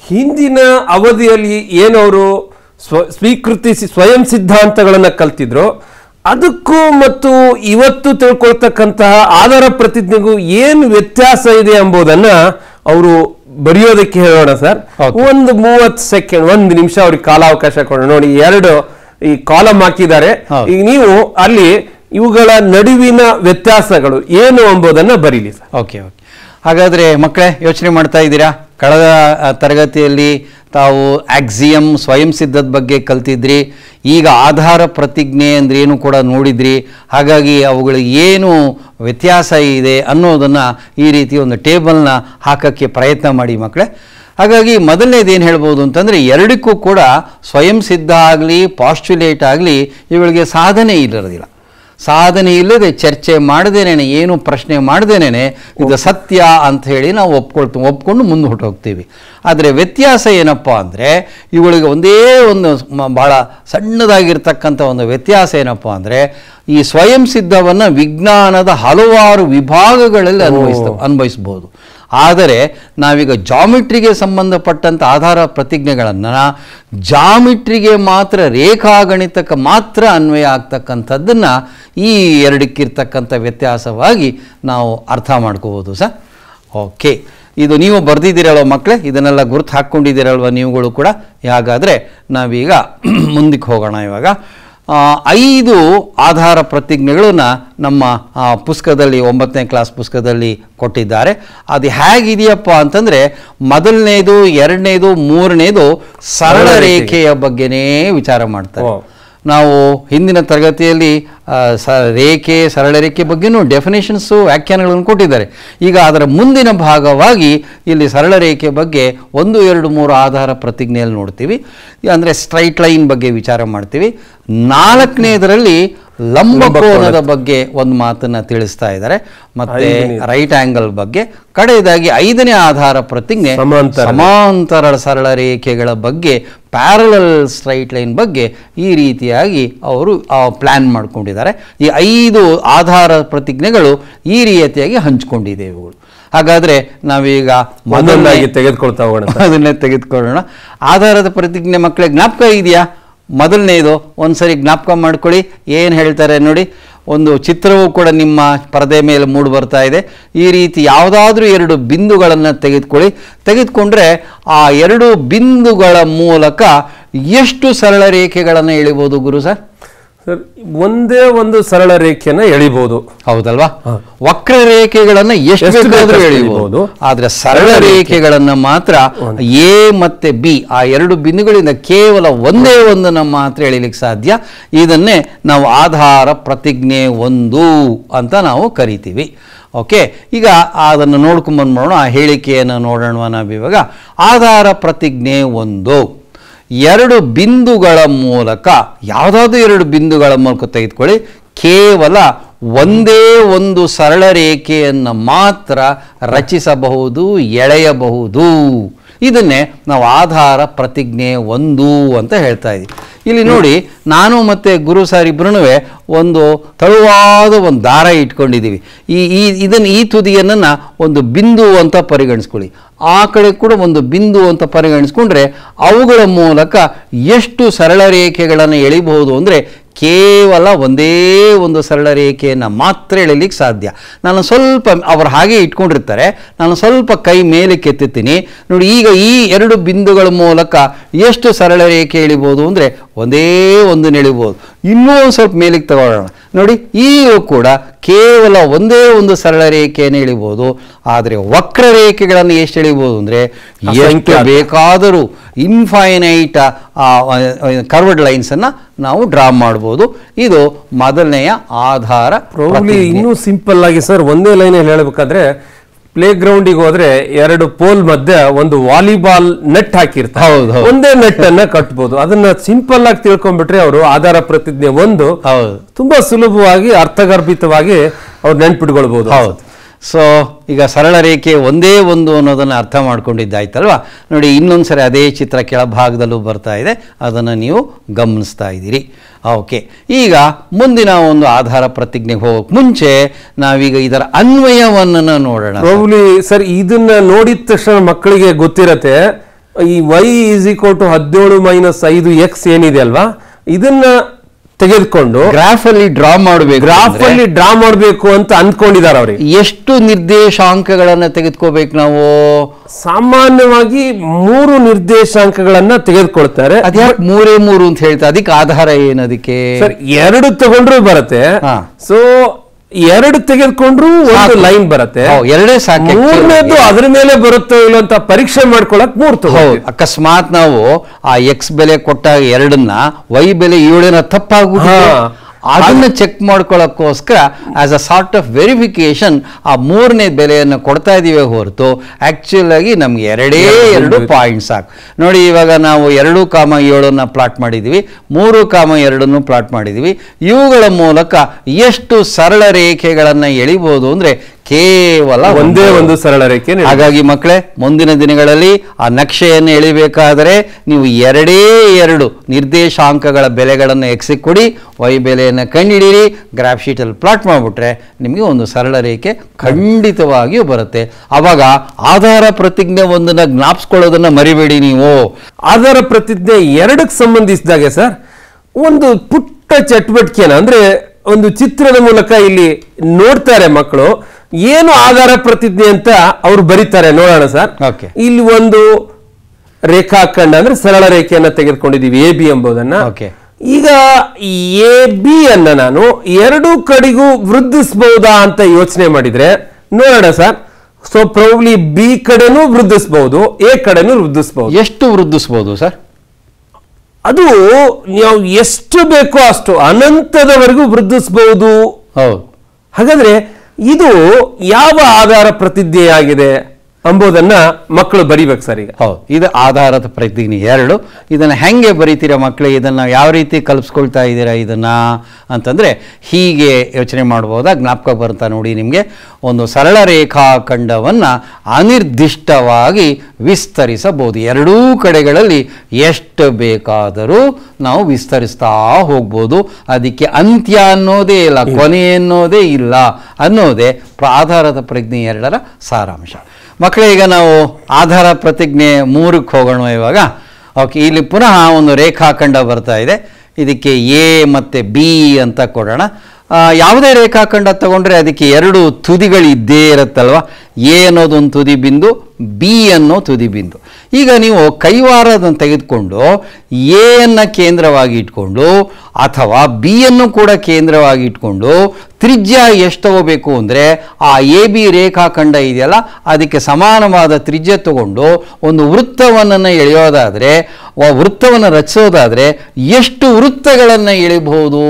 ಹಿಂದಿನ ಅವಧಿಯಲ್ಲಿ ಏನವರು ಸ್ವ ಸ್ವೀಕೃತಿಸಿ ಸ್ವಯಂ ಸಿದ್ಧಾಂತಗಳನ್ನ ಕಲ್ತಿದ್ರು ಅದಕ್ಕೂ ಮತ್ತು ಇವತ್ತು ತಿಳ್ಕೊಳ್ತಕ್ಕಂತಹ ಆಧಾರ ಪ್ರತಿಜ್ಞೆಗೂ ಏನು ವ್ಯತ್ಯಾಸ ಇದೆ ಎಂಬುದನ್ನ ಅವರು ಬರೆಯೋದಕ್ಕೆ ಹೇಳೋಣ ಸರ್ Okay. ಒಂದು ಮೂವತ್ತು ಸೆಕೆಂಡ್ ಒಂದು ನಿಮಿಷ ಅವ್ರಿಗೆ ಕಾಲಾವಕಾಶ ಕೊಡೋಣ ನೋಡಿ ಎರಡು ಈ ಕಾಲಮ್ ಹಾಕಿದ್ದಾರೆ ಹೌದು. ಈಗ ನೀವು ಅಲ್ಲಿ ಇವುಗಳ ನಡುವಿನ ವ್ಯತ್ಯಾಸಗಳು ಏನು ಎಂಬುದನ್ನ ಬರೀಲಿ ಸರ್ ಓಕೆ ಓಕೆ ಹಾಗಾದರೆ ಮಕ್ಕಳೇ ಯೋಚನೆ ಮಾಡ್ತಾ ಇದ್ದೀರಾ ಕಳೆದ ಆ, ತರಗತಿಯಲ್ಲಿ ತಾವು ಆಕ್ಸಿಯಂ ಸ್ವಯಂ ಸಿದ್ಧದ ಬಗ್ಗೆ ಕಲ್ತಿದ್ರಿ ಈಗ ಆಧಾರ ಪ್ರತಿಜ್ಞೆ ಅಂದ್ರೆ ಏನು ಕೂಡ ನೋಡಿದ್ರಿ ಹಾಗಾಗಿ ಅವುಗಳು ಏನು ವ್ಯತ್ಯಾಸ ಇದೆ ಅನ್ನೋದನ್ನು ಈ ರೀತಿ ಒಂದು ಟೇಬಲ್ನ ಹಾಕೋಕ್ಕೆ ಪ್ರಯತ್ನ ಮಾಡಿ ಮಕ್ಕಳೇ ಹಾಗಾಗಿ ಮೊದಲನೇದು ಏನು ಹೇಳ್ಬೋದು ಅಂತಂದರೆ ಎರಡಕ್ಕೂ ಕೂಡ ಸ್ವಯಂ ಸಿದ್ಧ ಆಗಲಿ ಪಾಸ್ಟ್ಯುಲೇಟ್ ಆಗಲಿ ಇವುಗಳಿಗೆ ಸಾಧನೆ ಇರೋದಿಲ್ಲ ಸಾಧನೆ ಇಲ್ಲದೆ ಚರ್ಚೆ ಮಾಡದೇನೆ ಏನು ಪ್ರಶ್ನೆ ಮಾಡದೇನೆ ಇದು ಸತ್ಯ ಅಂತ ಹೇಳಿ ನಾವು ಒಪ್ಕೊಳ್ತೀವಿ ಒಪ್ಕೊಂಡು ಮುಂದೆ ಹೊಟ್ಟೋಗ್ತೀವಿ ಆದರೆ ವ್ಯತ್ಯಾಸ ಏನಪ್ಪ ಅಂದರೆ ಇವುಗಳಿಗೆ ಒಂದೇ ಒಂದು ಮ- ಭಾಳ ಸಣ್ಣದಾಗಿರ್ತಕ್ಕಂಥ ಒಂದು ವ್ಯತ್ಯಾಸ ಏನಪ್ಪ ಅಂದರೆ ಈ ಸ್ವಯಂ ಸಿದ್ಧವನ್ನು ವಿಜ್ಞಾನದ ಹಲವಾರು ವಿಭಾಗಗಳಲ್ಲಿ ಅನ್ವಯಿಸ್ತ ಅನ್ವಯಿಸ್ಬೋದು ಆದರೆ ನಾವೀಗ ಜಾಮಿಟ್ರಿಗೆ ಸಂಬಂಧಪಟ್ಟಂಥ ಆಧಾರ ಪ್ರತಿಜ್ಞೆಗಳನ್ನು ಜಾಮಿಟ್ರಿಗೆ ಮಾತ್ರ ರೇಖಾಗಣಿತಕ್ಕೆ ಮಾತ್ರ ಅನ್ವಯ ಆಗ್ತಕ್ಕಂಥದ್ದನ್ನು ಈ ಎರಡಕ್ಕಿರ್ತಕ್ಕಂಥ ವ್ಯತ್ಯಾಸವಾಗಿ ನಾವು ಅರ್ಥ ಮಾಡ್ಕೋಬೋದು ಸರ್ ಓಕೆ ಇದು ನೀವು ಬರೆದಿದ್ದೀರಲ್ವ ಮಕ್ಕಳೇ ಇದನ್ನೆಲ್ಲ ಗುರುತು ಹಾಕ್ಕೊಂಡಿದ್ದೀರಲ್ವ ನೀವುಗಳು ಕೂಡ ಹಾಗಾದರೆ ನಾವೀಗ ಮುಂದಕ್ಕೆ ಹೋಗೋಣ ಇವಾಗ ಆ, ಐದು ಆಧಾರ ಪ್ರತಿಜ್ಞೆಗಳನ್ನ ನಮ್ಮ ಆ, ಪುಸ್ತಕದಲ್ಲಿ ಒಂಬತ್ತನೇ ಕ್ಲಾಸ್ ಪುಸ್ತಕದಲ್ಲಿ ಕೊಟ್ಟಿದ್ದಾರೆ ಅದು ಹೇಗಿದೆಯಪ್ಪ ಅಂತಂದರೆ ಮೊದಲನೇದು ಎರಡನೇದು ಮೂರನೇದು ಸರಳ ರೇಖೆಯ ಬಗ್ಗೆನೇ ವಿಚಾರ ಮಾಡ್ತಾರೆ ಓ. ನಾವು ಹಿಂದಿನ ತರಗತಿಯಲ್ಲಿ ಆ, ಸ ರೇಖೆ ಸರಳ ರೇಖೆ ಬಗ್ಗೆನೂ ಡೆಫಿನೇಷನ್ಸು ವ್ಯಾಖ್ಯಾನಗಳನ್ನು ಕೊಟ್ಟಿದ್ದಾರೆ ಈಗ ಅದರ ಮುಂದಿನ ಭಾಗವಾಗಿ ಇಲ್ಲಿ ಸರಳ ರೇಖೆ ಬಗ್ಗೆ ಒಂದು ಎರಡು ಮೂರು ಆಧಾರ ಪ್ರತಿಜ್ಞೆಯಲ್ಲಿ ನೋಡ್ತೀವಿ ಅಂದರೆ ಸ್ಟ್ರೈಟ್ ಲೈನ್ ಬಗ್ಗೆ ವಿಚಾರ ಮಾಡ್ತೀವಿ ನಾಲ್ಕನೇದರಲ್ಲಿ ಲಂಬಕೋನದ ಬಗ್ಗೆ ಒಂದು ಮಾತನ್ನ ತಿಳಿಸ್ತಾ ಇದ್ದಾರೆ ಮತ್ತೆ ರೈಟ್ ಆಂಗಲ್ ಬಗ್ಗೆ ಕಡೆಯದಾಗಿ ಐದನೇ ಆಧಾರ ಪ್ರತಿಜ್ಞೆ ಸಮಾಂತರ. ಸಮಾಂತರ ಸರಳ ರೇಖೆಗಳ ಬಗ್ಗೆ ಪ್ಯಾರಲಲ್ ಸ್ಟ್ರೈಟ್ ಲೈನ್ ಬಗ್ಗೆ ಈ ರೀತಿಯಾಗಿ ಅವರು ಪ್ಲ್ಯಾನ್ ಮಾಡ್ಕೊಂಡಿದ್ದಾರೆ ಈ ಐದು ಆಧಾರ ಪ್ರತಿಜ್ಞೆಗಳು ಈ ರೀತಿಯಾಗಿ ಹಂಚ್ಕೊಂಡಿದೆ ಇವುಗಳು ಹಾಗಾದರೆ ನಾವೀಗ ಒಂದೊಂದಾಗಿ ತೆಗೆದುಕೊಳ್ತಾ ಹೋಗೋಣ ಸರ್. ಅದನ್ನೇ ತೆಗೆದುಕೊಳ್ಳೋಣ ಆಧಾರದ ಪ್ರತಿಜ್ಞೆ ಮಕ್ಕಳ ಜ್ಞಾಪಕ ಇದೆಯಾ ಮೊದಲನೇದು ಒಂದ್ಸರಿ ಜ್ಞಾಪಕ ಮಾಡ್ಕೊಳ್ಳಿ ಏನು ಹೇಳ್ತಾರೆ ನೋಡಿ ಒಂದು ಚಿತ್ರವೂ ಕೂಡ ನಿಮ್ಮ ಪರದೆ ಮೇಲೆ ಮೂಡಿ ಬರ್ತಾ ಇದೆ ಈ ರೀತಿ ಯಾವುದಾದ್ರೂ ಎರಡು ಬಿಂದುಗಳನ್ನು ತೆಗೆದುಕೊಳ್ಳಿ ತೆಗೆದುಕೊಂಡ್ರೆ ಆ ಎರಡು ಬಿಂದುಗಳ ಮೂಲಕ ಎಷ್ಟು ಸರಳ ರೇಖೆಗಳನ್ನು ಎಳಿಬೋದು ಗುರು ಸರ್ ಸರ್ ಒಂದೇ ಒಂದು ಸರಳ ರೇಖೆಯನ್ನ ಎಳಿಬಹುದು ಹೌದಲ್ವಾ ವಕ್ರರೇಖೆಗಳನ್ನ ಎಷ್ಟು ಎಷ್ಟು ಬೇಕಾದ್ರೂ ಬೇಕಷ್ಟು ಎಳಿಬಹುದು ಎಳಿಬೋದು. ಆದ್ರೆ ಸರಳ ರೇಖೆಗಳನ್ನ ಮಾತ್ರ ಎ ಮತ್ತೆ ಬಿ ಆ ಎರಡು ಬಿಂದುಗಳಿಂದ ಕೇವಲ ಒಂದೇ ಒಂದನ್ನ ಮಾತ್ರ ಎಳಿಲಿಕ್ಕೆ ಸಾಧ್ಯ ಇದನ್ನೇ ನಾವು ಆಧಾರ ಪ್ರತಿಜ್ಞೆ ಒಂದು ಅಂತ ನಾವು ಕರಿತೀವಿ ಓಕೆ ಈಗ ಅದನ್ನು ನೋಡ್ಕೊಂಬಂದು ನೋಡೋಣ ಆ ಹೇಳಿಕೆಯನ್ನು ನೋಡೋಣ ನಾವು ಇವಾಗ ಆಧಾರ ಪ್ರತಿಜ್ಞೆ ಒಂದು ಎರಡು ಬಿಂದುಗಳ ಮೂಲಕ ಯಾವುದಾದ್ರೂ ಎರಡು ಬಿಂದುಗಳ ಮೂಲಕ ತೆಗೆದುಕೊಳ್ಳಿ ಕೇವಲ ಒಂದೇ ಒಂದು ಸರಳ ರೇಖೆಯನ್ನು ಮಾತ್ರ ರಚಿಸಬಹುದು ಎಳೆಯಬಹುದು ಇದನ್ನೇ ನಾವು ಆಧಾರ ಪ್ರತಿಜ್ಞೆ ಒಂದು ಅಂತ ಹೇಳ್ತಾ ಇದ್ದೀವಿ ಇಲ್ಲಿ ನೋಡಿ ನಾನು ಮತ್ತು ಗುರು ಸರ್ ಇಬ್ಬರೂ ಒಂದು ತೆಳುವಾದ ಒಂದು ದಾರ ಇಟ್ಕೊಂಡಿದ್ದೀವಿ ಈ ಈ ಇದನ್ನು ಈ ತುದಿಯನ್ನು ಒಂದು ಬಿಂದು ಅಂತ ಪರಿಗಣಿಸ್ಕೊಳ್ಳಿ ಆ ಕಡೆ ಕೂಡ ಒಂದು ಬಿಂದು ಅಂತ ಪರಿಗಣಿಸ್ಕೊಂಡ್ರೆ ಅವುಗಳ ಮೂಲಕ ಎಷ್ಟು ಸರಳ ರೇಖೆಗಳನ್ನು ಎಳಿಬಹುದು ಅಂದರೆ ಕೇವಲ ಒಂದೇ ಒಂದು ಸರಳ ರೇಖೆಯನ್ನು ಮಾತ್ರ ಎಳಿಲಿಕ್ಕೆ ಸಾಧ್ಯ ನಾನು ಸ್ವಲ್ಪ ಅವರು ಹಾಗೆ ಇಟ್ಕೊಂಡಿರ್ತಾರೆ ನಾನು ಸ್ವಲ್ಪ ಕೈ ಮೇಲೆ ಕೆತ್ತುತ್ತೀನಿ ನೋಡಿ ಈಗ ಈ ಎರಡು ಬಿಂದುಗಳ ಮೂಲಕ ಎಷ್ಟು ಸರಳ ರೇಖೆ ಎಳಿಬೋದು ಅಂದರೆ ಒಂದೇ ಒಂದು ಎಳಿಬೋದು ಇನ್ನೂ ಒಂದು ಸ್ವಲ್ಪ ಮೇಲಿಗೆ ತಗೊಳ್ಳೋಣ ನೋಡಿ ಈಗ ಕೂಡ ಕೇವಲ ಒಂದೇ ಒಂದು ಸರಳ ರೇಖೆಯನ್ನು ಎಳಿಬೋದು ಆದರೆ ವಕ್ರರೇಖೆಗಳನ್ನು ಎಷ್ಟು ಎಳಿಬೋದು ಅಂದರೆ ಎಷ್ಟು ಅಸಂಖ್ಯಾತ. ಬೇಕಾದರೂ ಇನ್ಫೈನೈಟ್ ಕರ್ವಡ್ ಲೈನ್ಸನ್ನು ನಾವು ಡ್ರಾ ಮಾಡ್ಬೋದು ಇದು ಮೊದಲನೆಯ ಆಧಾರ ಪ್ರಾಬ್ಲಿ ಪ್ರತಿಜ್ಞೆ. ಇನ್ನೂ ಸಿಂಪಲ್ ಆಗಿ ಸರ್ ಒಂದೇ ಲೈನ್ ಹೇಳಬೇಕಾದ್ರೆ ಪ್ಲೇ ಗ್ರೌಂಡಿಗೆ ಹೋದ್ರೆ ಎರಡು ಪೋಲ್ ಮಧ್ಯೆ ಒಂದು ವಾಲಿಬಾಲ್ ನೆಟ್ ಹಾಕಿರ್ತಾರೆ ಹೌದು, ಹೌದು. ಒಂದೇ ನೆಟ್ ಅನ್ನ ಕಟ್ಬೋದು ಅದನ್ನ ಸಿಂಪಲ್ ಆಗಿ ತಿಳ್ಕೊಂಡ್ಬಿಟ್ರೆ ಅವರು ಆಧಾರ ಪ್ರತಿಜ್ಞೆ ಒಂದು ಹೌದು ತುಂಬಾ ಸುಲಭವಾಗಿ ಅರ್ಥಗರ್ಭಿತವಾಗಿ ಅವ್ರು ನೆನ್ಪಿಟ್ಕೊಳ್ಬಹುದು ಹೌದು ಸೊ ಈಗ ಸರಳ ರೇಖೆ ಒಂದೇ ಒಂದು ಅನ್ನೋದನ್ನು ಅರ್ಥ ಮಾಡ್ಕೊಂಡಿದ್ದಾಯ್ತಲ್ವಾ ನೋಡಿ ಇನ್ನೊಂದು ಸರಿ ಅದೇ ಚಿತ್ರ ಕೆಳಭಾಗದಲ್ಲೂ ಬರ್ತಾ ಇದೆ ಅದನ್ನು ನೀವು ಗಮನಿಸ್ತಾ ಇದ್ದೀರಿ ಓಕೆ ಈಗ ಮುಂದಿನ ಒಂದು ಆಧಾರ ಪ್ರತಿಜ್ಞೆಗೆ ಹೋಗೋಕೆ ಮುಂಚೆ ನಾವೀಗ ಇದರ ಅನ್ವಯವನ್ನು ನೋಡೋಣ ಪ್ರಾಬ್ಲಿ ಸರ್ ಇದನ್ನ ನೋಡಿದ ತಕ್ಷಣ ಮಕ್ಕಳಿಗೆ ಗೊತ್ತಿರತ್ತೆ ಈ ವೈ ಈಸ್ ಈಕ್ವಲ್ ಟು ಹದಿನೇಳು ಮೈನಸ್ ಐದು ಎಕ್ಸ್ ಏನಿದೆ ಅಲ್ವಾ ಇದನ್ನ ತೆಗೆದುಕೊಂಡು ಗ್ರಾಫ್ ಅಲ್ಲಿ ಡ್ರಾ ಮಾಡಬೇಕು ಗ್ರಾಫ್ ಅಲ್ಲಿ ಡ್ರಾ ಮಾಡಬೇಕು ಅಂತ ಅಂದ್ಕೊಂಡಿದ್ದಾರೆ ಅವ್ರಿಗೆ ಎಷ್ಟು ನಿರ್ದೇಶಾಂಕಗಳನ್ನ ತೆಗೆದುಕೋಬೇಕು ನಾವು ಸಾಮಾನ್ಯವಾಗಿ ಮೂರು ನಿರ್ದೇಶಾಂಕಗಳನ್ನ ತೆಗೆದುಕೊಳ್ತಾರೆ ಅದ್ಯಾಕೆ ಮೂರೇ ಮೂರು ಅಂತ ಹೇಳ್ತಾ ಅದಕ್ಕೆ ಆಧಾರ ಏನು ಅದಕ್ಕೆ ಸರ್ ಎರಡು ತಗೊಂಡ್ರು ಬರುತ್ತೆ ಹಾ. ಸೊ ಎರಡು ತೆಗೆದುಕೊಂಡ್ರು ಒಂದು ಸಾಕು. ಲೈನ್ ಬರುತ್ತೆ ಹೌದು, ಎರಡೇ ಸಾಕು actually. ಮೂರನೇದು ಅದ್ರ ಮೇಲೆ ಬರುತ್ತೋ ಇಲ್ಲ ಅಂತ ಪರೀಕ್ಷೆ ಮಾಡ್ಕೊಳಕ್ ಮೂರ್ ಹೌದು ತಗೊಳ್ತೀವಿ ಅಕಸ್ಮಾತ್ ನಾವು ಆ ಎಕ್ಸ್ ಬೆಲೆ ಕೊಟ್ಟಾಗ ಎರಡನ್ನ ವೈ ಬೆಲೆ ಏಳನ ತಪ್ಪಾಗ್ಬಿಟ್ಟು ಹಾ. ಅದನ್ನ ಚೆಕ್ ಮಾಡ್ಕೊಳ್ಳೋಕ್ಕೋಸ್ಕರ as a sort of verification ಆ ಮೂರನೇ ಬೆಲೆಯನ್ನು ಕೊಡ್ತಾ ಇದೀವಿ ಹೊರತು ಆಕ್ಚುಲ್ ಆಗಿ ನಮ್ಗೆ ಎರಡೇ ಎರಡು ಪಾಯಿಂಟ್ ಸಾಕು ನೋಡಿ ಇವಾಗ ನಾವು ಎರಡು ಕಾಮ ಏಳನ್ನ ಪ್ಲಾಟ್ ಮಾಡಿದೀವಿ ಮೂರು ಕಾಮ ಎರಡನ್ನು ಪ್ಲಾಟ್ ಮಾಡಿದೀವಿ ಇವುಗಳ ಮೂಲಕ ಎಷ್ಟು ಸರಳ ರೇಖೆಗಳನ್ನ ಎಳಿಬಹುದು ಅಂದ್ರೆ ಕೇವಲ ಒಂದೇ ಒಂದು ಸರಳ ರೇಖೆ ನೀಡಿ. ಹಾಗಾಗಿ ಮಕ್ಕಳೇ ಮುಂದಿನ ದಿನಗಳಲ್ಲಿ ಆ ನಕ್ಷೆಯನ್ನು ಎಳಿಬೇಕಾದರೆ ನೀವು ಎರಡೇ ಎರಡು ನಿರ್ದೇಶಾಂಕಗಳ ಬೆಲೆಗಳನ್ನು ಎಕ್ಸಿಗೆ ಕೊಡಿ ವೈ ಬೆಲೆಯನ್ನು ಕಂಡುಹಿಡೀರಿ ಗ್ರಾಫ್ ಶೀಟಲ್ಲಿ ಪ್ಲಾಟ್ ಮಾಡಿಬಿಟ್ರೆ ನಿಮಗೆ ಒಂದು ಸರಳ ರೇಖೆ ಖಂಡಿತವಾಗಿಯೂ ಬರುತ್ತೆ ಆವಾಗ ಆಧಾರ ಪ್ರತಿಜ್ಞೆ ಒಂದನ್ನು ಜ್ಞಾಪಿಸ್ಕೊಳ್ಳೋದನ್ನು ಮರಿಬೇಡಿ ನೀವು ಆಧಾರ ಪ್ರತಿಜ್ಞೆ ಎರಡಕ್ಕೆ ಸಂಬಂಧಿಸಿದಾಗೆ ಸರ್ ಒಂದು ಪುಟ್ಟ ಚಟುವಟಿಕೆನ ಅಂದ್ರೆ ಒಂದು ಚಿತ್ರದ ಮೂಲಕ ಇಲ್ಲಿ ನೋಡ್ತಾರೆ ಮಕ್ಕಳು ಏನು ಆಧಾರ ಪ್ರತಿಜ್ಞೆ ಅಂತ ಅವ್ರು ಬರೀತಾರೆ ನೋಡೋಣ ಸರ್ Okay. ಇಲ್ಲಿ ಒಂದು ರೇಖಾಖಂಡ ಅಂದ್ರೆ ಸರಳ ರೇಖೆಯನ್ನ ತೆಗೆದುಕೊಂಡಿದೀವಿ ಎ ಬಿ ಎಂಬುದನ್ನ Okay. ಈಗ ಎ ಬಿ ಅನ್ನ ನಾನು ಎರಡು ಕಡೆಗೂ ವೃದ್ಧಿಸಬಹುದಾ ಅಂತ ಯೋಚನೆ ಮಾಡಿದ್ರೆ ನೋಡೋಣ ಸರ್ ಸೊ ಪ್ರಾಬ್ಲಿ ಬಿ ಕಡೆನೂ ವೃದ್ಧಿಸಬಹುದು ಎ ಕಡೆನೂ ವೃದ್ಧಿಸಬಹುದು ಎಷ್ಟು ವೃದ್ಧಿಸ್ಬೋದು ಸರ್ ಅದು ನೀವು ಎಷ್ಟು ಬೇಕೋ ಅಷ್ಟು ಅನಂತದವರೆಗೂ ವೃದ್ಧಿಸಬಹುದು ಹೌದು ಹಾಗಾದ್ರೆ ಇದು ಯಾವ ಆಧಾರ ಪ್ರತಿಜ್ಞೆಯಾಗಿದೆ ಎಂಬುದನ್ನ ಮಕ್ಕಳು ಬರಿಬೇಕು ಸರ್ ಈಗ ಹೌದು ಇದು ಆಧಾರದ ಪ್ರತಿಜ್ಞೆ ಎರಡು ಇದನ್ನು ಹೆಂಗೆ ಬರೀತೀರಾ ಮಕ್ಕಳು ಇದನ್ನು ಯಾವ ರೀತಿ ಕಲ್ಪಿಸ್ಕೊಳ್ತಾ ಇದ್ದೀರಾ ಇದನ್ನು ಅಂತಂದರೆ ಹೀಗೆ ಯೋಚನೆ ಮಾಡ್ಬೋದಾ ಜ್ಞಾಪಕ ಬರ್ತಾ ನೋಡಿ ನಿಮಗೆ ಒಂದು ಸರಳ ರೇಖಾಖಂಡವನ್ನು ಅನಿರ್ದಿಷ್ಟವಾಗಿ ವಿಸ್ತರಿಸಬಹುದು ಎರಡೂ ಕಡೆಗಳಲ್ಲಿ ಎಷ್ಟು ಬೇಕಾದರೂ ನಾವು ವಿಸ್ತರಿಸ್ತಾ ಹೋಗ್ಬೋದು ಅದಕ್ಕೆ ಅಂತ್ಯ ಅನ್ನೋದೇ ಇಲ್ಲ ಕೊನೆ ಅನ್ನೋದೇ ಇಲ್ಲ ಅನ್ನೋದೇ ಪ್ರ- ಆಧಾರದ ಪ್ರಜ್ಞೆ ಎರಡರ ಸಾರಾಂಶ ಮಕ್ಕಳೇ ಈಗ ನಾವು ಆಧಾರ ಪ್ರತಿಜ್ಞೆ ಮೂರಕ್ಕೆ ಹೋಗೋಣ ಇವಾಗ ಓಕೆ ಇಲ್ಲಿ ಪುನಃ ಒಂದು ರೇಖಾಖಂಡ ಬರ್ತಾ ಇದೆ ಇದಕ್ಕೆ ಎ ಮತ್ತು ಬಿ ಅಂತ ಕೊಡೋಣ ಆ, ಯಾವುದೇ ರೇಖಾಖಂಡ ತಗೊಂಡ್ರೆ ಅದಕ್ಕೆ ಎರಡು ತುದಿಗಳು ಇದ್ದೇ ಇರುತ್ತಲ್ವ ಎ ಅನ್ನೋದು ಒಂದು ತುದಿ ಬಿಂದು ಬಿ ಅನ್ನೋ ತುದಿ ಬಿಂದು ಈಗ ನೀವು ಕೈವಾರದನ್ನು ತೆಗೆದುಕೊಂಡು ಎ ಅನ್ನು ಕೇಂದ್ರವಾಗಿ ಇಟ್ಕೊಂಡು ಅಥವಾ ಬಿ ಅನ್ನು ಕೂಡ ಕೇಂದ್ರವಾಗಿ ಇಟ್ಕೊಂಡು ತ್ರಿಜ್ಯ ಎಷ್ಟು ತಗೋಬೇಕು ಅಂದರೆ ಆ ಎ ಬಿ ರೇಖಾಖಂಡ ಇದೆಯಲ್ಲ ಅದಕ್ಕೆ ಸಮಾನವಾದ ತ್ರಿಜ್ಯ ತಗೊಂಡು ಒಂದು ವೃತ್ತವನ್ನು ಎಳೆಯೋದಾದರೆ ವೃತ್ತವನ್ನು ರಚಿಸೋದಾದರೆ ಎಷ್ಟು ವೃತ್ತಗಳನ್ನು ಎಳಿಬಹುದು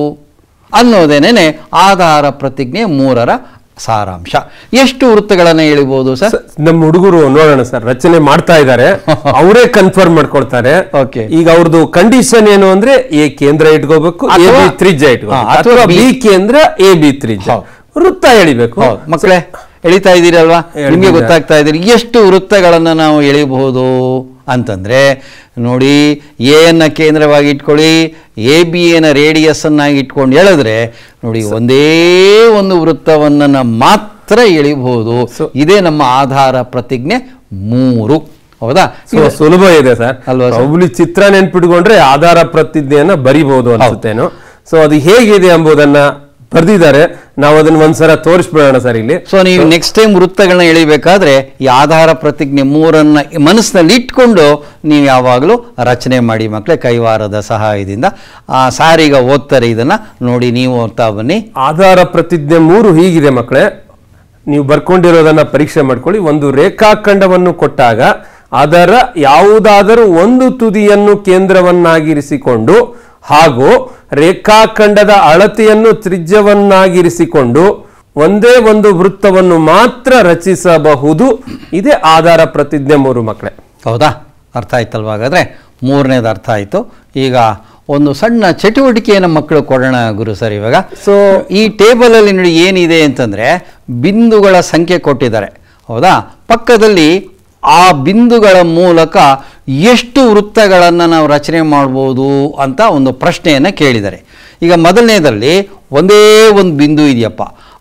ಅನ್ನೋದೇನೆ ಆಧಾರ ಪ್ರತಿಜ್ಞೆ ಮೂರರ ಸಾರಾಂಶ ಎಷ್ಟು ವೃತ್ತಗಳನ್ನು ಎಳಿಬಹುದು ಸರ್ ಸ- ನಮ್ಮ ಹುಡುಗರು ನೋಡೋಣ ಸರ್ ರಚನೆ ಮಾಡ್ತಾ ಇದ್ದಾರೆ ಅವರೇ ಕನ್ಫರ್ಮ್ ಮಾಡ್ಕೊಳ್ತಾರೆ Okay. ಈಗ ಅವ್ರದ್ದು ಕಂಡೀಷನ್ ಏನು ಅಂದ್ರೆ ಎ ಕೇಂದ್ರ ಇಟ್ಕೋಬೇಕು ಎ ಅಥವಾ- ಬಿ ತ್ರಿಜ್ಯ ಇಟ್ಕೋಬೇಕು ಹಾ, ಅಥವಾ ಅಥವಾ B. ಬಿ ಕೇಂದ್ರ ಎ ಬಿ ತ್ರಿಜ್ಯ ಹೌದು. ವೃತ್ತ ಎಳಿಬೇಕು ಹೌದು ಮಕ್ಕಳೇ ಎಳಿತಾ ಇದ್ದೀರಲ್ವಾ ಎಳ್ದಿದ್ದಾರೆ. ನಿಮಗೆ ಗೊತ್ತಾಗ್ತಾ ಇದ್ದೀರಿ ಎಷ್ಟು ವೃತ್ತಗಳನ್ನು ನಾವು ಎಳಿಬಹುದು ಅಂತಂದ್ರೆ ನೋಡಿ ಎ ಅನ್ನ ಕೇಂದ್ರವಾಗಿ ಇಟ್ಕೊಳ್ಳಿ ಎ ಬಿ ನ ರೇಡಿಯಸ್ ಅನ್ನಾಗಿ ಇಟ್ಕೊಂಡು ಎಳೆದ್ರೆ ನೋಡಿ ಒಂದೇ ಒಂದು ವೃತ್ತವನ್ನು ಮಾತ್ರ ಎಳಿಬಹುದು ಇದೇ ನಮ್ಮ ಆಧಾರ ಪ್ರತಿಜ್ಞೆ ಮೂರು ಹೌದಾ So, ಸುಲಭ ಇದೆ ಸರ್ ಅಲ್ವಾ sir? ಅವಳಿ ಚಿತ್ರ ನೆನ್ಪಿಟ್ಕೊಂಡ್ರೆ ಆಧಾರ ಪ್ರತಿಜ್ಞೆಯನ್ನ ಬರಿಬಹುದು ಅನ್ಸುತ್ತೇನೋ ಸೊ ಅದು ಹೇಗಿದೆ ಎಂಬುದನ್ನ ಬರ್ದಿದ್ದಾರೆ ನಾವು ಅದನ್ನ ಒಂದ್ಸಲ ತೋರಿಸ್ಬಿಡೋಣ ಸರ್ ಇಲ್ಲಿ ಸೊ ನೀವು ನೆಕ್ಸ್ಟ್ ಟೈಮ್ ವೃತ್ತಗಳನ್ನ ಎಳಿಬೇಕಾದ್ರೆ ಈ ಆಧಾರ ಪ್ರತಿಜ್ಞೆ ಮೂರನ್ನ ಮನಸ್ಸಿನಲ್ಲಿ ಇಟ್ಕೊಂಡು ನೀವು ಯಾವಾಗಲೂ ರಚನೆ ಮಾಡಿ ಮಕ್ಕಳೇ ಕೈವಾರದ ಸಹಾಯದಿಂದ ಆ ಸಾರೀಗ ಓದ್ತಾರೆ ಇದನ್ನ ನೋಡಿ ನೀವು ಓದ್ತಾ ಬನ್ನಿ ಆಧಾರ ಪ್ರತಿಜ್ಞೆ ಮೂರು ಹೀಗಿದೆ ಮಕ್ಕಳೇ ನೀವು ಬರ್ಕೊಂಡಿರೋದನ್ನ ಪರೀಕ್ಷೆ ಮಾಡ್ಕೊಳ್ಳಿ ಒಂದು ರೇಖಾಖಂಡವನ್ನು ಕೊಟ್ಟಾಗ ಅದರ ಯಾವುದಾದರೂ ಒಂದು ತುದಿಯನ್ನು ಕೇಂದ್ರವನ್ನಾಗಿರಿಸಿಕೊಂಡು ಹಾಗೂ ರೇಖಾಖಂಡದ ಅಳತೆಯನ್ನು ತ್ರಿಜ್ಯವನ್ನಾಗಿರಿಸಿಕೊಂಡು ಒಂದೇ ಒಂದು ವೃತ್ತವನ್ನು ಮಾತ್ರ ರಚಿಸಬಹುದು ಇದೇ ಆಧಾರ ಪ್ರತಿಜ್ಞೆ ಮೂರು ಮಕ್ಕಳೇ ಹೌದಾ ಅರ್ಥ ಆಯ್ತಲ್ವ ಹಾಗಾದ್ರೆ ಮೂರನೇದು ಅರ್ಥ ಆಯಿತು ಈಗ ಒಂದು ಸಣ್ಣ ಚಟುವಟಿಕೆಯನ್ನು ಮಕ್ಕಳು ಕೊಡೋಣ ಗುರು ಸರ್ ಇವಾಗ ಸೊ ಈ ಟೇಬಲಲ್ಲಿ ನೋಡಿ ಏನಿದೆ ಅಂತಂದರೆ ಬಿಂದುಗಳ ಸಂಖ್ಯೆ ಕೊಟ್ಟಿದ್ದಾರೆ ಹೌದಾ ಪಕ್ಕದಲ್ಲಿ ಆ ಬಿಂದುಗಳ ಮೂಲಕ ಎಷ್ಟು ವೃತ್ತಗಳನ್ನು ನಾವು ರಚನೆ ಮಾಡ್ಬೋದು ಅಂತ ಒಂದು ಪ್ರಶ್ನೆಯನ್ನು ಕೇಳಿದ್ದಾರೆ ಈಗ ಮೊದಲನೇದರಲ್ಲಿ ಒಂದೇ ಒಂದು ಬಿಂದು ಇದೆಯಪ್ಪ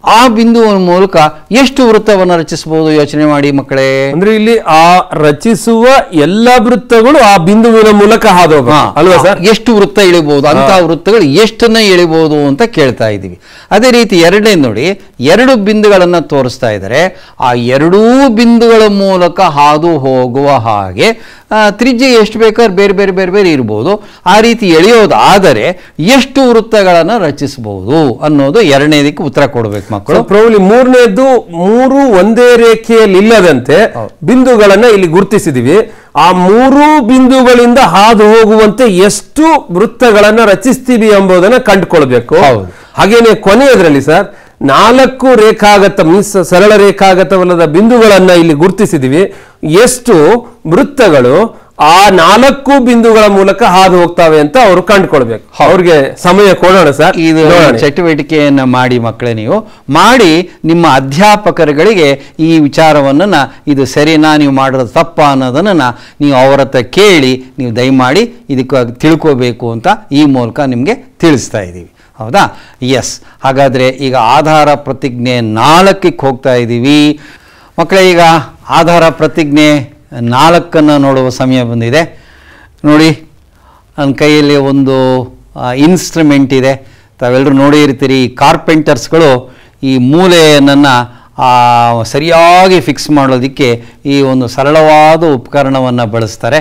ಆ ಬಿಂದುವಿನ ಮೂಲಕ ಎಷ್ಟು ವೃತ್ತವನ್ನು ರಚಿಸಬಹುದು ಯೋಚನೆ ಮಾಡಿ ಮಕ್ಕಳೇ ಅಂದ್ರೆ ಇಲ್ಲಿ ಆ ರಚಿಸುವ ಎಲ್ಲಾ ವೃತ್ತಗಳು ಆ ಬಿಂದುವಿನ ಮೂಲಕ ಹಾದು ಹೋಗ್ಬೇಕು. ಹಾ, ಅಲ್ವಾ ಸರ್ ಎಷ್ಟು ವೃತ್ತ ಎಳಿಬಹುದು ಅಂತ ವೃತ್ತಗಳು ಎಷ್ಟನ್ನ ಎಳಿಬಹುದು ಅಂತ ಕೇಳ್ತಾ ಇದ್ದೀವಿ ಅದೇ ರೀತಿ ಎರಡನೇ ನೋಡಿ ಎರಡು ಬಿಂದುಗಳನ್ನ ತೋರಿಸ್ತಾ ಇದ್ದಾರೆ ಆ ಎರಡೂ ಬಿಂದುಗಳ ಮೂಲಕ ಹಾದು ಹೋಗುವ ಹಾಗೆ ಆ, ತ್ರಿಜ್ಯ ಎಷ್ಟು ಬೇಕಾದ್ರೆ ಬೇರೆ ಬೇರೆ ಬೇರೆ ಬೇರೆ ಇರ್ಬೋದು ಆ ರೀತಿ ಎಳೆಯೋದಾದರೆ ಎಷ್ಟು ವೃತ್ತಗಳನ್ನು ರಚಿಸಬಹುದು ಅನ್ನೋದು ಎರಡನೇದಕ್ಕೆ ಉತ್ತರ ಕೊಡಬೇಕು ಮಕ್ಕಳು ಪ್ರೌಲಿ ಮೂರನೇದು ಮೂರು ಒಂದೇ ರೇಖೆಯಲ್ಲಿ ಇಲ್ಲದಂತೆ ಬಿಂದುಗಳನ್ನ ಇಲ್ಲಿ ಗುರುತಿಸಿದೀವಿ ಆ ಮೂರು ಬಿಂದುಗಳಿಂದ ಹಾದು ಹೋಗುವಂತೆ ಎಷ್ಟು ವೃತ್ತಗಳನ್ನ ರಚಿಸ್ತೀವಿ ಎಂಬುದನ್ನ ಕಂಡುಕೊಳ್ಬೇಕು ಹೌದು. ಹಾಗೇನೆ ಕೊನೆಯದ್ರಲ್ಲಿ ಸರ್ ನಾಲ್ಕು ರೇಖಾಗತ ಮೀನ್ಸ್ ಸರಳ ರೇಖಾಗತವಲ್ಲದ ಬಿಂದುಗಳನ್ನ ಇಲ್ಲಿ ಗುರುತಿಸಿದೀವಿ ಎಷ್ಟು ವೃತ್ತಗಳು ಆ ನಾಲ್ಕು ಬಿಂದುಗಳ ಮೂಲಕ ಹಾದು ಹೋಗ್ತಾವೆ ಅಂತ ಅವರು ಕಂಡುಕೊಳ್ಬೇಕು ಅವ್ರಿಗೆ ಸಮಯ ಕೊಡೋಣ ಸರ್ ಇದು ನೋಡೋಣ. ಚಟುವಟಿಕೆಯನ್ನ ಮಾಡಿ ಮಕ್ಕಳೇ ನೀವು ಮಾಡಿ ನಿಮ್ಮ ಅಧ್ಯಾಪಕರುಗಳಿಗೆ ಈ ವಿಚಾರವನ್ನು ನ- ಇದು ಸರಿನಾ ನೀವು ಮಾಡೋದು ತಪ್ಪ ಅನ್ನೋದನ್ನ ನೀವು ಅವರ ಹತ್ರ ಕೇಳಿ ನೀವು ದಯಮಾಡಿ ಇದಕ್ಕೆ ತಿಳ್ಕೋಬೇಕು ಅಂತ ಈ ಮೂಲಕ ನಿಮಗೆ ತಿಳಿಸ್ತಾ ಇದ್ದೀವಿ ಹೌದಾ ಎಸ್ ಹಾಗಾದರೆ ಈಗ ಆಧಾರ ಪ್ರತಿಜ್ಞೆ ನಾಲ್ಕಕ್ಕೆ ಹೋಗ್ತಾ ಇದ್ದೀವಿ ಮಕ್ಕಳೇ ಈಗ ಆಧಾರ ಪ್ರತಿಜ್ಞೆ ನಾಲ್ಕನ್ನು ನೋಡುವ ಸಮಯ ಬಂದಿದೆ ನೋಡಿ ನನ್ನ ಕೈಯಲ್ಲಿ ಒಂದು ಇನ್ಸ್ಟ್ರುಮೆಂಟ್ ಇದೆ ತಾವೆಲ್ಲರೂ ನೋಡಿರ್ತೀರಿ ಈ ಕಾರ್ಪೆಂಟರ್ಸ್ಗಳು ಈ ಮೂಲೆಯನ್ನು ಸರಿಯಾಗಿ ಫಿಕ್ಸ್ ಮಾಡೋದಕ್ಕೆ ಈ ಒಂದು ಸರಳವಾದ ಉಪಕರಣವನ್ನು ಬಳಸ್ತಾರೆ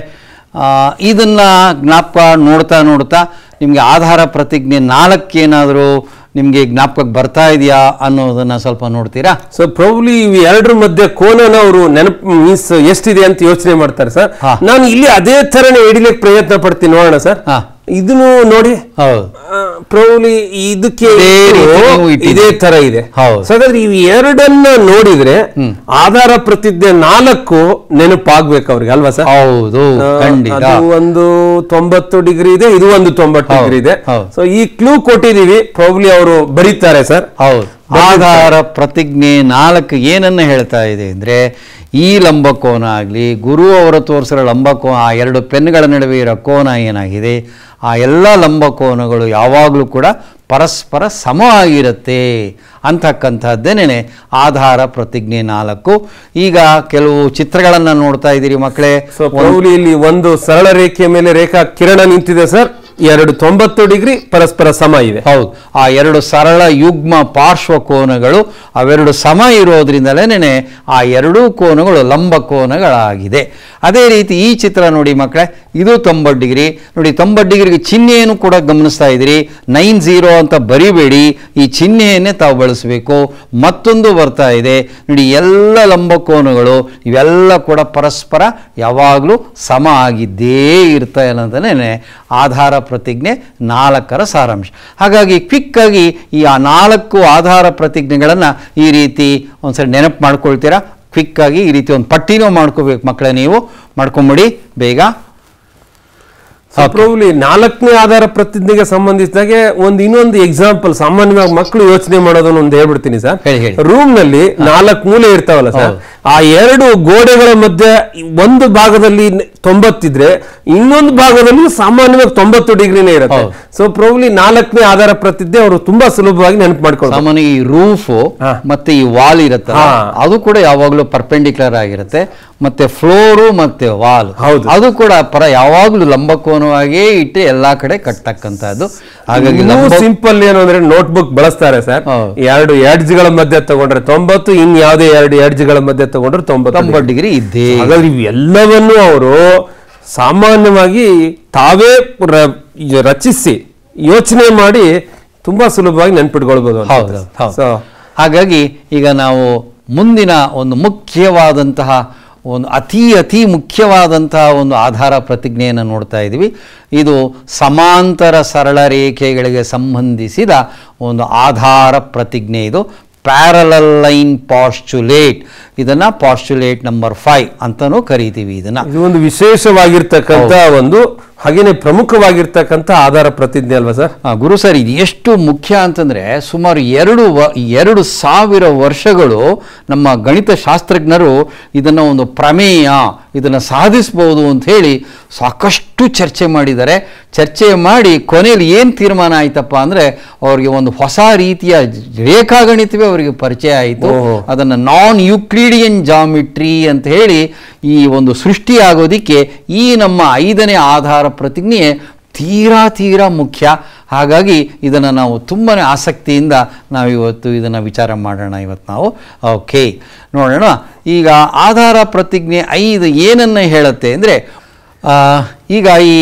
ಇದನ್ನು ಜ್ಞಾಪಕ ನೋಡ್ತಾ ನೋಡ್ತಾ ನಿಮಗೆ ಆಧಾರ ಪ್ರತಿಜ್ಞೆ ನಾಲ್ಕೇನಾದರೂ ನಿಮಗೆ ಜ್ಞಾಪಕಕ್ಕೆ ಬರ್ತಾ ಇದೆಯಾ ಅನ್ನೋದನ್ನು ಸ್ವಲ್ಪ ನೋಡ್ತೀರಾ ಸೊ ಪ್ರಾಬ್ಲಿ ಇವು ಎರಡರ ಮಧ್ಯೆ ಕೋನನ ಅವರು ನೆನಪು ಮೀನ್ಸ್ ಎಷ್ಟಿದೆ ಅಂತ ಯೋಚನೆ ಮಾಡ್ತಾರೆ ಸರ್ ಹಾ. ನಾನು ಇಲ್ಲಿ ಅದೇ ತರನೇ ಹಿಡಿಲಿಕ್ಕೆ ಪ್ರಯತ್ನ ಪಡ್ತೀನಿ ನೋಡೋಣ ಸರ್ ಹಾ. ಇದನ್ನು ನೋಡಿ ಹೌದು ಪ್ರಾಬ್ಲಿ ಇದಕ್ಕೆ ಇದೇ ರೀತಿ ನೀವು ಇಟ್ಟಿದ್ದೀರಿ. ಇದೇ ತರ ಇದೆ ಹೌದು. ಸೊ ಹಾಗಾದ್ರೆ ಇವು ಎರಡನ್ನ ನೋಡಿದ್ರೆ ಆಧಾರ ಪ್ರತಿಜ್ಞೆ ನಾಲ್ಕು ನೆನಪಾಗ್ಬೇಕು ಅವ್ರಿಗೆ ಅಲ್ವಾ ಸರ್ ಹೌದು ಆ, ಖಂಡಿತ ಅದು ಒಂದು ತೊಂಬತ್ತು ಡಿಗ್ರಿ ಇದೆ ಇದು ಒಂದು ತೊಂಬತ್ತು ಹೌದು, ಡಿಗ್ರಿ ಇದೆ ಹೌದು. ಸೊ ಈ ಕ್ಲೂ ಕೊಟ್ಟಿದೀವಿ ಪ್ರಾಬ್ಲಿ ಅವರು ಬರೀತಾರೆ ಸರ್ ಹೌದು ಆಧಾರ ಪ್ರತಿಜ್ಞೆ ನಾಲ್ಕು ಏನನ್ನ ಹೇಳ್ತಾ ಇದೆ ಅಂದರೆ ಈ ಲಂಬಕೋನ ಆಗಲಿ ಗುರು ಅವರು ತೋರಿಸಿರೋ ಲಂಬಕೋನ ಆ ಎರಡು ಪೆನ್ಗಳ ನಡುವೆ ಇರೋ ಕೋನ ಏನಾಗಿದೆ ಆ ಎಲ್ಲ ಲಂಬಕೋನಗಳು ಯಾವಾಗಲೂ ಕೂಡ ಪರಸ್ಪರ ಸಮ ಆಗಿರುತ್ತೆ ಅಂತಕ್ಕಂಥದ್ದೇನೆ ಆಧಾರ ಪ್ರತಿಜ್ಞೆ ನಾಲ್ಕು ಈಗ ಕೆಲವು ಚಿತ್ರಗಳನ್ನು ನೋಡ್ತಾ ಇದ್ದೀರಿ ಮಕ್ಕಳೇ ಸೊ ಪ್ರೌಲಿ ಇಲ್ಲಿ ಒಂದು ಸರಳ ರೇಖೆಯ ಮೇಲೆ ರೇಖಾ ಕಿರಣ ನಿಂತಿದೆ ಸರ್ ಎರಡು ತೊಂಬತ್ತು ಡಿಗ್ರಿ ಪರಸ್ಪರ ಸಮ ಇವೆ ಹೌದು ಆ ಎರಡು ಸರಳ ಯುಗ್ಮ ಪಾರ್ಶ್ವ ಕೋನಗಳು ಅವೆರಡು ಸಮ ಇರೋದ್ರಿಂದಲೇ ಆ ಎರಡೂ ಕೋನಗಳು ಲಂಬ ಕೋನಗಳಾಗಿದೆ ಅದೇ ರೀತಿ ಈ ಚಿತ್ರ ನೋಡಿ ಮಕ್ಕಳೇ ಇದು ತೊಂಬತ್ತು ಡಿಗ್ರಿ ನೋಡಿ ತೊಂಬತ್ತು ಡಿಗ್ರಿಗೆ ಚಿಹ್ನೆಯನ್ನು ಕೂಡ ಗಮನಿಸ್ತಾ ಇದ್ದೀರಿ ನೈನ್ ಝೀರೋ ಅಂತ ಬರಿಬೇಡಿ ಈ ಚಿಹ್ನೆಯನ್ನೇ ತಾವು ಬಳಸಬೇಕು ಮತ್ತೊಂದು ಬರ್ತಾ ಇದೆ ನೋಡಿ ಎಲ್ಲ ಲಂಬಕೋನಗಳು ಇವೆಲ್ಲ ಕೂಡ ಪರಸ್ಪರ ಯಾವಾಗಲೂ ಸಮ ಆಗಿದ್ದೇ ಇರ್ತಾ ಅನ್ನೋದನ್ನೇ ಆಧಾರ ಪ್ರತಿಜ್ಞೆ ನಾಲ್ಕರ ಸಾರಾಂಶ ಹಾಗಾಗಿ ಕ್ವಿಕ್ಕಾಗಿ ಈ ಆ ನಾಲ್ಕು ಆಧಾರ ಪ್ರತಿಜ್ಞೆಗಳನ್ನು ಈ ರೀತಿ ಒಂದ್ಸರಿ ನೆನಪು ಮಾಡ್ಕೊಳ್ತೀರಾ ಕ್ವಿಕ್ಕಾಗಿ ಈ ರೀತಿ ಒಂದು ಪಟ್ಟಿನೂ ಮಾಡ್ಕೋಬೇಕು ಮಕ್ಕಳೇ ನೀವು ಮಾಡ್ಕೊಂಬಿಡಿ ಬೇಗ ಪ್ರಾಬ್ಲಿ ನಾಲ್ಕನೇ ಆಧಾರ ಪ್ರತಿಜ್ಞೆಗೆ ಸಂಬಂಧಿಸಿದಾಗೆ ಒಂದು ಇನ್ನೊಂದು ಎಕ್ಸಾಂಪಲ್ ಸಾಮಾನ್ಯವಾಗಿ ಮಕ್ಕಳು ಯೋಚನೆ ಮಾಡೋದನ್ನ ಒಂದು ಹೇಳ್ಬಿಡ್ತೀನಿ ಸರ್ ಹೇಳಿ, ಹೇಳಿ. ರೂಮ್ ನಲ್ಲಿ ನಾಲ್ಕು ಮೂಲೆ ಇರ್ತಾವಲ್ಲ ಸರ್ ಹೌದು. ಆ ಎರಡು ಗೋಡೆಗಳ ಮಧ್ಯೆ ಒಂದು ಭಾಗದಲ್ಲಿ ನ- ತೊಂಬತ್ತಿದ್ರೆ ಇನ್ನೊಂದು ಭಾಗದಲ್ಲಿ ಸಾಮಾನ್ಯವಾಗಿ ತೊಂಬತ್ತು ಡಿಗ್ರಿನೇ ಇರುತ್ತೆ ಹೌದು. ಸೊ ಪ್ರಾಬ್ಲಿ ನಾಲ್ಕನೇ ಆಧಾರ ಪ್ರತಿಜ್ಞೆ ಅವರು ತುಂಬಾ ಸುಲಭವಾಗಿ ನೆನಪು ಮಾಡ್ಕೊಳ್ತಾರೆ ಸಾಮಾನ್ಯ ಈ ರೂಫು ಹಾ. ಮತ್ತೆ ಈ ವಾಲ್ ಇರುತ್ತಲ್ಲ ಹಾ. ಅದು ಕೂಡ ಯಾವಾಗಲೂ ಪರ್ಪೆಂಡಿಕ್ಯುಲರ್ ಆಗಿರುತ್ತೆ ಮತ್ತೆ ಫ್ಲೋರು ಮತ್ತೆ ವಾಲ್ ಹೌದು. ಅದು ಕೂಡ ಪರ ಯಾವಾಗಲೂ ಲಂಬಕೋನವಾಗಿಯೇ ಇಟ್ಟು ಎಲ್ಲಾ ಕಡೆ ಕಟ್ಟತಕ್ಕಂಥದ್ದು ಹಾಗಾಗಿ ಇನ್ನೂ ಲಂಬ ಸಿಂಪಲ್ ಏನು ಅಂದ್ರೆ ನೋಟ್ಬುಕ್ ಬಳಸ್ತಾರೆ ಸರ್ ಹೌದು. ಎರಡು ಎಡ್ಜ್ ಗಳ ಮಧ್ಯೆ ತಗೊಂಡ್ರೆ ತೊಂಬತ್ತು ಇನ್ ಯಾವ್ದೇ ಎರಡು ಎಡ್ಜ್ ಗಳ ಮಧ್ಯೆ ತಗೊಂಡ್ರೆ ತೊಂಬತ್ತು ತೊಂಬತ್ತು ಡಿಗ್ರಿ ಇದ್ದೇ ಹಾಗಾದ್ರೆ ಇವೆಲ್ಲವನ್ನು ಅವರು ಸಾಮಾನ್ಯವಾಗಿ ತಾವೇ ರ- ರಚಿಸಿ ಯೋಚನೆ ಮಾಡಿ ತುಂಬಾ ಸುಲಭವಾಗಿ ನೆನ್ಪಿಟ್ಕೊಳ್ಬಹುದು ಅಂತ. ಹೌದು ಹೌದು So, ಹಾಗಾಗಿ ಈಗ ನಾವು ಮುಂದಿನ ಒಂದು ಮುಖ್ಯವಾದಂತಹ ಒಂದು ಅತಿ ಅತಿ ಮುಖ್ಯವಾದಂತಹ ಒಂದು ಆಧಾರ ಪ್ರತಿಜ್ಞೆಯನ್ನು ನೋಡ್ತಾ ಇದ್ದೀವಿ ಇದು ಸಮಾಂತರ ಸರಳ ರೇಖೆಗಳಿಗೆ ಸಂಬಂಧಿಸಿದ ಒಂದು ಆಧಾರ ಪ್ರತಿಜ್ಞೆ ಇದು ಪ್ಯಾರಲಲ್ ಲೈನ್ ಪಾಸ್ಚುಲೇಟ್ ಇದನ್ನ ಪಾಸ್ಚುಲೇಟ್ ನಂಬರ್ ಫೈವ್ ಅಂತಲೂ ಕರಿತೀವಿ ಇದನ್ನ ಇದು ಒಂದು ವಿಶೇಷವಾಗಿರ್ತಕ್ಕಂತ ಒಂದು ಹಾಗೇನೆ ಪ್ರಮುಖವಾಗಿರ್ತಕ್ಕಂಥ ಆಧಾರ ಪ್ರತಿಜ್ಞೆ ಅಲ್ವಾ ಸರ್ ಆ, ಗುರು ಸರ್ ಇದು ಎಷ್ಟು ಮುಖ್ಯ ಅಂತಂದರೆ ಸುಮಾರು ಎರಡು ವ ಎರಡು ಸಾವಿರ ವರ್ಷಗಳು ನಮ್ಮ ಗಣಿತ ಶಾಸ್ತ್ರಜ್ಞರು ಇದನ್ನು ಒಂದು ಪ್ರಮೇಯ ಇದನ್ನು ಸಾಧಿಸ್ಬೋದು ಅಂತ ಹೇಳಿ ಸಾಕಷ್ಟು ಚರ್ಚೆ ಮಾಡಿದ್ದಾರೆ ಚರ್ಚೆ ಮಾಡಿ ಕೊನೆಯಲ್ಲಿ ಏನು ತೀರ್ಮಾನ ಆಯ್ತಪ್ಪ ಅಂದರೆ ಅವರಿಗೆ ಒಂದು ಹೊಸ ರೀತಿಯ ರೇಖಾಗಣಿತವೇ ಅವರಿಗೆ ಪರಿಚಯ ಆಯಿತು ಓಹೋ. ಅದನ್ನು ನಾನ್ ಯುಕ್ಲಿಡಿಯನ್ ಜಾಮಿಟ್ರಿ ಅಂತ ಹೇಳಿ ಈ ಒಂದು ಸೃಷ್ಟಿಯಾಗೋದಿಕ್ಕೆ ಈ ನಮ್ಮ ಐದನೇ ಆಧಾರ ಪ್ರತಿಜ್ಞೆ ತೀರಾ ತೀರಾ ಮುಖ್ಯ ಹಾಗಾಗಿ ಇದನ್ನು ನಾವು ತುಂಬಾ ಆಸಕ್ತಿಯಿಂದ ನಾವು ಇವತ್ತು ಇದನ್ನು ವಿಚಾರ ಮಾಡೋಣ ಇವತ್ತು ನಾವು ಓಕೆ ನೋಡೋಣ ಈಗ ಆಧಾರ ಪ್ರತಿಜ್ಞೆ ಐದು ಏನನ್ನು ಹೇಳುತ್ತೆ ಅಂದರೆ ಈಗ ಈ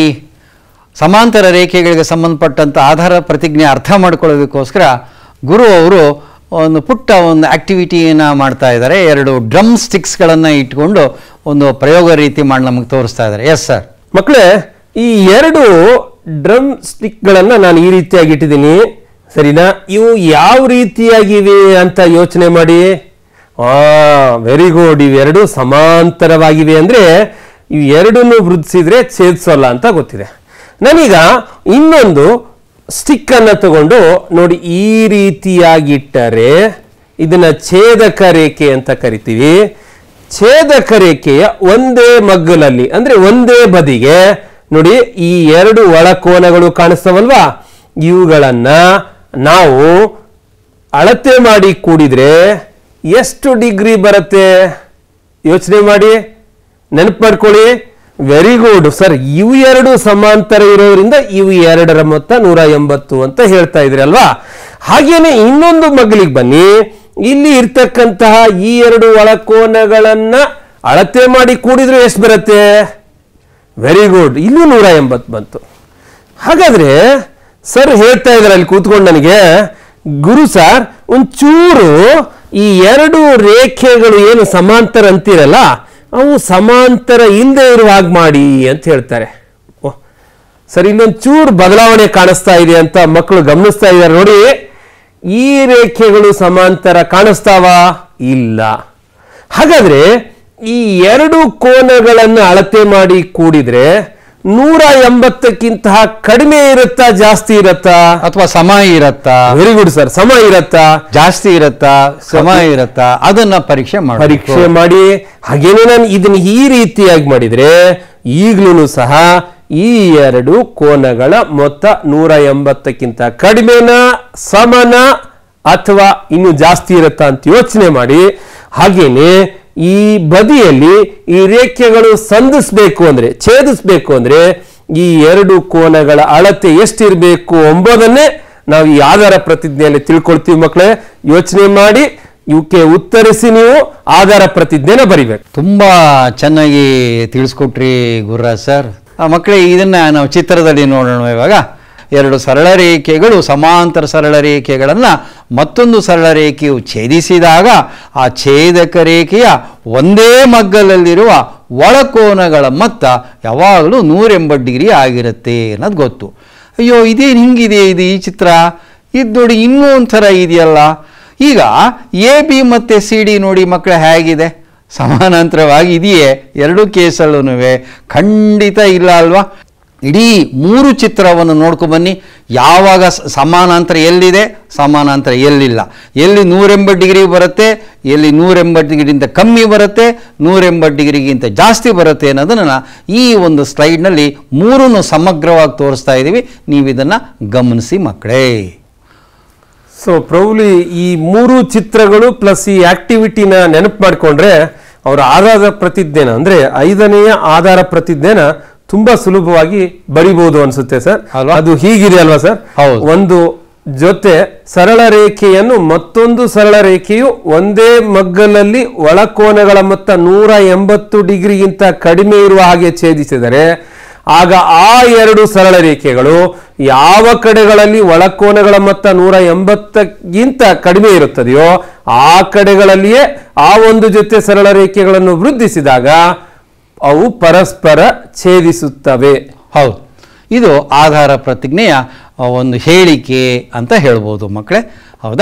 ಸಮಾಂತರ ರೇಖೆಗಳಿಗೆ ಸಂಬಂಧಪಟ್ಟಂಥ ಆಧಾರ ಪ್ರತಿಜ್ಞೆ ಅರ್ಥ ಮಾಡ್ಕೊಳ್ಳೋದಕ್ಕೋಸ್ಕರ ಗುರು ಅವರು ಒಂದು ಪುಟ್ಟ ಒಂದು ಆ್ಯಕ್ಟಿವಿಟಿಯನ್ನು ಮಾಡ್ತಾ ಇದ್ದಾರೆ ಎರಡು ಡ್ರಮ್ ಸ್ಟಿಕ್ಸ್ಗಳನ್ನು ಇಟ್ಕೊಂಡು ಒಂದು ಪ್ರಯೋಗ ರೀತಿ ಮಾಡಿ ನಮಗೆ ತೋರಿಸ್ತಾ ಇದ್ದಾರೆ ಎಸ್ ಸರ್ ಮಕ್ಕಳೇ ಈ ಎರಡು ಡ್ರಮ್ ಸ್ಟಿಕ್ಗಳನ್ನು ನಾನು ಈ ರೀತಿಯಾಗಿ ಇಟ್ಟಿದ್ದೀನಿ ಸರಿನಾ ಇವು ಯಾವ ರೀತಿಯಾಗಿವೆ ಅಂತ ಯೋಚನೆ ಮಾಡಿ ಆ ವೆರಿ ಗುಡ್ ಇವೆರಡು ಸಮಾಂತರವಾಗಿವೆ ಅಂದ್ರೆ ಇವು ಎರಡನ್ನು ವೃದ್ಧಿಸಿದ್ರೆ ಛೇದಿಸೋಲ್ಲ ಅಂತ ಗೊತ್ತಿದೆ ನಾನೀಗ ಇನ್ನೊಂದು ಸ್ಟಿಕ್ ಅನ್ನ ತಗೊಂಡು ನೋಡಿ ಈ ರೀತಿಯಾಗಿಟ್ಟರೆ ಇದನ್ನ ಛೇದಕ ರೇಖೆ ಅಂತ ಕರಿತೀವಿ ಛೇದಕ ರೇಖೆಯ ಒಂದೇ ಮಗ್ಗಲಲ್ಲಿ ಅಂದ್ರೆ ಒಂದೇ ಬದಿಗೆ ನೋಡಿ ಈ ಎರಡು ಒಳಕೋನಗಳು ಕಾಣಿಸ್ತವಲ್ವಾ ಇವುಗಳನ್ನ ನಾವು ಅಳತೆ ಮಾಡಿ ಕೂಡಿದ್ರೆ ಎಷ್ಟು ಡಿಗ್ರಿ ಬರುತ್ತೆ ಯೋಚನೆ ಮಾಡಿ ನೆನಪು ಮಾಡ್ಕೊಳ್ಳಿ ವೆರಿ ಗುಡ್ ಸರ್ ಇವು ಎರಡು ಸಮಾಂತರ ಇರೋದ್ರಿಂದ ಇವು ಎರಡರ ಮೊತ್ತ ನೂರ ಎಂಬತ್ತು ಅಂತ ಹೇಳ್ತಾ ಇದ್ರಿ ಅಲ್ವಾ ಹಾಗೇನೆ ಇನ್ನೊಂದು ಮಗ್ಲಿಗೆ ಬನ್ನಿ ಇಲ್ಲಿ ಇರ್ತಕ್ಕಂತಹ ಈ ಎರಡು ಒಳಕೋನಗಳನ್ನ ಅಳತೆ ಮಾಡಿ ಕೂಡಿದ್ರೆ ಎಷ್ಟು ಬರುತ್ತೆ ವೆರಿ ಗುಡ್ ಇಲ್ಲೂ ನೂರ ಎಂಬತ್ತು ಬಂತು ಹಾಗಾದ್ರೆ ಸರ್ ಹೇಳ್ತಾ ಇದ್ದಾರೆ ಅಲ್ಲಿ ಕೂತ್ಕೊಂಡು ನನಗೆ ಗುರು ಸರ್ ಒಂಚೂರು ಈ ಎರಡು ರೇಖೆಗಳು ಏನು ಸಮಾಂತರ ಅಂತೀರಲ್ಲ ಅವು ಸಮಾಂತರ ಇಲ್ಲದೆ ಇರುವ ಹಾಗೆ ಮಾಡಿ ಅಂತ ಹೇಳ್ತಾರೆ ಓಹ್ ಸರ್ ಇಲ್ಲೊಂದು ಚೂರು ಬದಲಾವಣೆ ಕಾಣಿಸ್ತಾ ಇದೆ ಅಂತ ಮಕ್ಕಳು ಗಮನಿಸ್ತಾ ಇದ್ದಾರೆ ನೋಡಿ ಈ ರೇಖೆಗಳು ಸಮಾಂತರ ಕಾಣಿಸ್ತಾವಾ ಇಲ್ಲ ಹಾಗಾದ್ರೆ ಈ ಎರಡು ಕೋನಗಳನ್ನು ಅಳತೆ ಮಾಡಿ ಕೂಡಿದ್ರೆ ನೂರ ಎಂಬತ್ತಕ್ಕಿಂತ ಕಡಿಮೆ ಇರುತ್ತಾ ಜಾಸ್ತಿ ಇರುತ್ತಾ ಅಥವಾ ಸಮ ಇರತ್ತಾ ವೆರಿ ಗುಡ್ ಸರ್ ಸಮ ಇರತ್ತಾ ಜಾಸ್ತಿ ಇರತ್ತಾ ಸಮ ಇರತ್ತಾ ಅದನ್ನ ಪರೀಕ್ಷೆ ಮಾಡಿ ಪರೀಕ್ಷೆ ಮಾಡಿ ಹಾಗೇನೆ ನಾನು ಇದನ್ನ ಈ ರೀತಿಯಾಗಿ ಮಾಡಿದ್ರೆ ಈಗ್ಲೂ ಸಹ ಈ ಎರಡು ಕೋನಗಳ ಮೊತ್ತ ನೂರ ಎಂಬತ್ತಕ್ಕಿಂತ ಕಡಿಮೆನ ಸಮನ ಅಥವಾ ಇನ್ನು ಜಾಸ್ತಿ ಇರುತ್ತಾ ಅಂತ ಯೋಚನೆ ಮಾಡಿ ಹಾಗೇನೆ ಈ ಬದಿಯಲ್ಲಿ ಈ ರೇಖೆಗಳು ಸಂಧಿಸ್ಬೇಕು ಅಂದ್ರೆ ಛೇದಿಸ್ಬೇಕು ಅಂದ್ರೆ ಈ ಎರಡು ಕೋನಗಳ ಅಳತೆ ಎಷ್ಟಿರಬೇಕು ಎಂಬುದನ್ನೇ ನಾವು ಈ ಆಧಾರ ಪ್ರತಿಜ್ಞೆಯಲ್ಲಿ ತಿಳ್ಕೊಳ್ತೀವಿ ಮಕ್ಕಳೇ ಯೋಚನೆ ಮಾಡಿ ಇವಕ್ಕೆ ಉತ್ತರಿಸಿ ನೀವು ಆಧಾರ ಪ್ರತಿಜ್ಞೆನ ಬರಿಬೇಕು ತುಂಬ ಚೆನ್ನಾಗಿ ತಿಳಿಸ್ಕೊಟ್ರಿ ಗುರುರಾಜ್ ಸರ್ ಆ ಮಕ್ಕಳೇ ಇದನ್ನ ನಾವು ಚಿತ್ರದಲ್ಲಿ ನೋಡೋಣ ಇವಾಗ ಎರಡು ಸರಳ ರೇಖೆಗಳು ಸಮಾಂತರ ಸರಳ ರೇಖೆಗಳನ್ನು ಮತ್ತೊಂದು ಸರಳ ರೇಖೆಯು ಛೇದಿಸಿದಾಗ ಆ ಛೇದಕ ರೇಖೆಯ ಒಂದೇ ಮಗ್ಗಲಲ್ಲಿರುವ ಒಳಕೋನಗಳ ಮೊತ್ತ ಯಾವಾಗಲೂ ನೂರೆಂಬತ್ತು ಡಿಗ್ರಿ ಆಗಿರುತ್ತೆ ಅನ್ನೋದು ಗೊತ್ತು ಅಯ್ಯೋ ಇದೇನು ಹಿಂಗಿದೆ ಇದು ಈ ಚಿತ್ರ ಇದು ನೋಡಿ ಇನ್ನೂ ಒಂಥರ ಇದೆಯಲ್ಲ ಈಗ ಎ ಬಿ ಮತ್ತು ಸಿ ಡಿ ನೋಡಿ ಮಕ್ಕಳು ಹೇಗಿದೆ ಸಮಾನಾಂತರವಾಗಿ ಇದೆಯೇ ಎರಡೂ ಕೇಸಲ್ಲೂ ಖಂಡಿತ ಇಲ್ಲ ಅಲ್ವಾ ಇಡೀ ಮೂರು ಚಿತ್ರವನ್ನು ನೋಡ್ಕೊ ಬನ್ನಿ ಯಾವಾಗ ಸ- ಸಮಾನಾಂತರ ಎಲ್ಲಿದೆ ಸಮಾನಾಂತರ ಎಲ್ಲಿಲ್ಲ ಎಲ್ಲಿ ನೂರೆಂಬತ್ತು ಡಿಗ್ರಿ ಬರುತ್ತೆ ಎಲ್ಲಿ ನೂರೆಂಬತ್ತು ಡಿಗ್ರಿಗಿಂತ ಕಮ್ಮಿ ಬರುತ್ತೆ ನೂರೆಂಬತ್ತು ಡಿಗ್ರಿಗಿಂತ ಜಾಸ್ತಿ ಬರುತ್ತೆ ಅನ್ನೋದನ್ನು ಈ ಒಂದು ಸ್ಲೈಡ್ನಲ್ಲಿ ಮೂರನ್ನು ಸಮಗ್ರವಾಗಿ ತೋರಿಸ್ತಾ ಇದ್ದೀವಿ ನೀವು ಇದನ್ನು ಗಮನಿಸಿ ಮಕ್ಕಳೇ ಸೊ ಪ್ರೌಲಿ ಈ ಮೂರು ಚಿತ್ರಗಳು ಪ್ಲಸ್ ಈ ಆಕ್ಟಿವಿಟಿನ ನೆನಪು ಮಾಡಿಕೊಂಡ್ರೆ ಅವರ ಆಧಾರ ಪ್ರತಿಜ್ಞೆನ ಅಂದ್ರೆ ಐದನೆಯ ಆಧಾರ ಪ್ರತಿಜ್ಞೆನ ತುಂಬಾ ಸುಲಭವಾಗಿ ಬರಿಬಹುದು ಅನ್ಸುತ್ತೆ ಸರ್ ಅಲ್ವಾ? ಅದು ಹೀಗಿದೆ ಅಲ್ವಾ ಸರ್ ಹೌದು. ಒಂದು ಜೊತೆ ಸರಳ ರೇಖೆಯನ್ನು ಮತ್ತೊಂದು ಸರಳ ರೇಖೆಯು ಒಂದೇ ಮಗ್ಗಲಲ್ಲಿ ಒಳಕೋನಗಳ ಮೊತ್ತ ನೂರ ಎಂಬತ್ತು ಡಿಗ್ರಿಗಿಂತ ಕಡಿಮೆ ಇರುವ ಹಾಗೆ ಛೇದಿಸಿದರೆ ಆಗ ಆ ಎರಡು ಸರಳ ರೇಖೆಗಳು ಯಾವ ಕಡೆಗಳಲ್ಲಿ ಒಳಕೋನಗಳ ಮೊತ್ತ ನೂರ ಎಂಬತ್ತಕ್ಕಿಂತ ಕಡಿಮೆ ಇರುತ್ತದೆಯೋ ಆ ಕಡೆಗಳಲ್ಲಿಯೇ ಆ ಒಂದು ಜೊತೆ ಸರಳ ರೇಖೆಗಳನ್ನು ವೃದ್ಧಿಸಿದಾಗ ಅವು ಪರಸ್ಪರ ಛೇದಿಸುತ್ತವೆ ಹೌದು ಇದು ಆಧಾರ ಪ್ರತಿಜ್ಞೆಯ ಆ, ಒಂದು ಹೇಳಿಕೆ ಅಂತ ಹೇಳ್ಬೋದು ಮಕ್ಕಳೇ ಹೌದಾ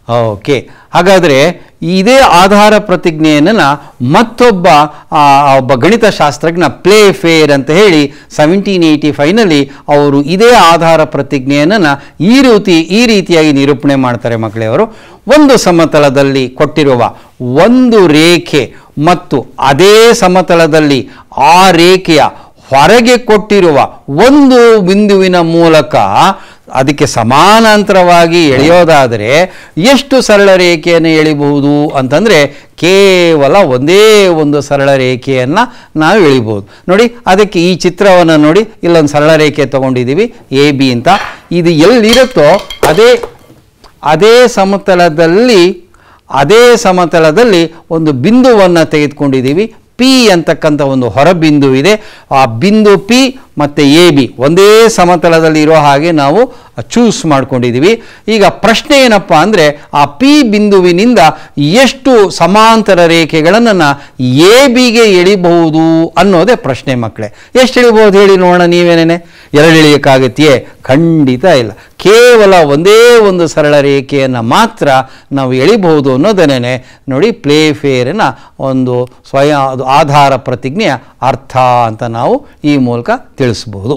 ಓಕೆ ಹಾಗಾದರೆ ಇದೇ ಆಧಾರ ಪ್ರತಿಜ್ಞೆಯನ್ನು ಮತ್ತೊಬ್ಬ ಆ, ಒಬ್ಬ ಗಣಿತಶಾಸ್ತ್ರಜ್ಞ ಪ್ಲೇ ಫೇರ್ ಅಂತ ಹೇಳಿ ಸೆವೆಂಟೀನ್ ಏಯ್ಟಿ ಫೈವ್ನಲ್ಲಿ ಅವರು ಇದೇ ಆಧಾರ ಪ್ರತಿಜ್ಞೆಯನ್ನು ಈ ರೀತಿ ಈ ರೀತಿಯಾಗಿ ನಿರೂಪಣೆ ಮಾಡ್ತಾರೆ ಮಕ್ಕಳೇ ಅವರು ಒಂದು ಸಮತಲದಲ್ಲಿ ಕೊಟ್ಟಿರುವ ಒಂದು ರೇಖೆ ಮತ್ತು ಅದೇ ಸಮತಲದಲ್ಲಿ ಆ ರೇಖೆಯ ಹೊರಗೆ ಕೊಟ್ಟಿರುವ ಒಂದು ಬಿಂದುವಿನ ಮೂಲಕ ಅದಕ್ಕೆ ಸಮಾನಾಂತರವಾಗಿ ಎಳೆಯೋದಾದರೆ ಎಷ್ಟು ಸರಳ ರೇಖೆಯನ್ನು ಎಳಿಬಹುದು ಅಂತಂದರೆ ಕೇವಲ ಒಂದೇ ಒಂದು ಸರಳ ರೇಖೆಯನ್ನು ನಾವು ಎಳಿಬಹುದು ನೋಡಿ ಅದಕ್ಕೆ ಈ ಚಿತ್ರವನ್ನು ನೋಡಿ ಇಲ್ಲೊಂದು ಸರಳ ರೇಖೆ ತಗೊಂಡಿದ್ದೀವಿ ಎ ಬಿ ಅಂತ ಇದು ಎಲ್ಲಿರುತ್ತೋ ಅದೇ ಅದೇ ಸಮತಲದಲ್ಲಿ ಅದೇ ಸಮತಲದಲ್ಲಿ ಒಂದು ಬಿಂದುವನ್ನು ತೆಗೆದುಕೊಂಡಿದ್ದೀವಿ ಪಿ ಅಂತಕ್ಕಂಥ ಒಂದು ಹೊರಬಿಂದು ಇದೆ ಆ ಬಿಂದು ಪಿ ಮತ್ತು ಎ ಬಿ ಒಂದೇ ಸಮತಲದಲ್ಲಿ ಇರೋ ಹಾಗೆ ನಾವು ಚೂಸ್ ಮಾಡ್ಕೊಂಡಿದ್ದೀವಿ ಈಗ ಪ್ರಶ್ನೆ ಏನಪ್ಪ ಅಂದರೆ ಆ ಪಿ ಬಿಂದುವಿನಿಂದ ಎಷ್ಟು ಸಮಾಂತರ ರೇಖೆಗಳನ್ನು ಎ ಬಿಗೆ ಎಳಿಬಹುದು ಅನ್ನೋದೇ ಪ್ರಶ್ನೆ ಮಕ್ಕಳೇ ಎಷ್ಟು ಎಳಿಬಹುದು ಹೇಳಿ ನೋಡೋಣ ನೀವೇನೇನೆ ಎರಡು ಎಳೆಯೋಕ್ಕಾಗತ್ತೆಯೇ ಖಂಡಿತ ಇಲ್ಲ ಕೇವಲ ಒಂದೇ ಒಂದು ಸರಳ ರೇಖೆಯನ್ನು ಮಾತ್ರ ನಾವು ಎಳಿಬಹುದು ಅನ್ನೋದನ್ನೇ ನೋಡಿ ಪ್ಲೇ ಫೇರಿನ ಒಂದು ಸ್ವಯಂ ಅದು ಆಧಾರ ಪ್ರತಿಜ್ಞೆಯ ಅರ್ಥ ಅಂತ ನಾವು ಈ ಮೂಲಕ ತಿಳಿಸ್ಬೋದು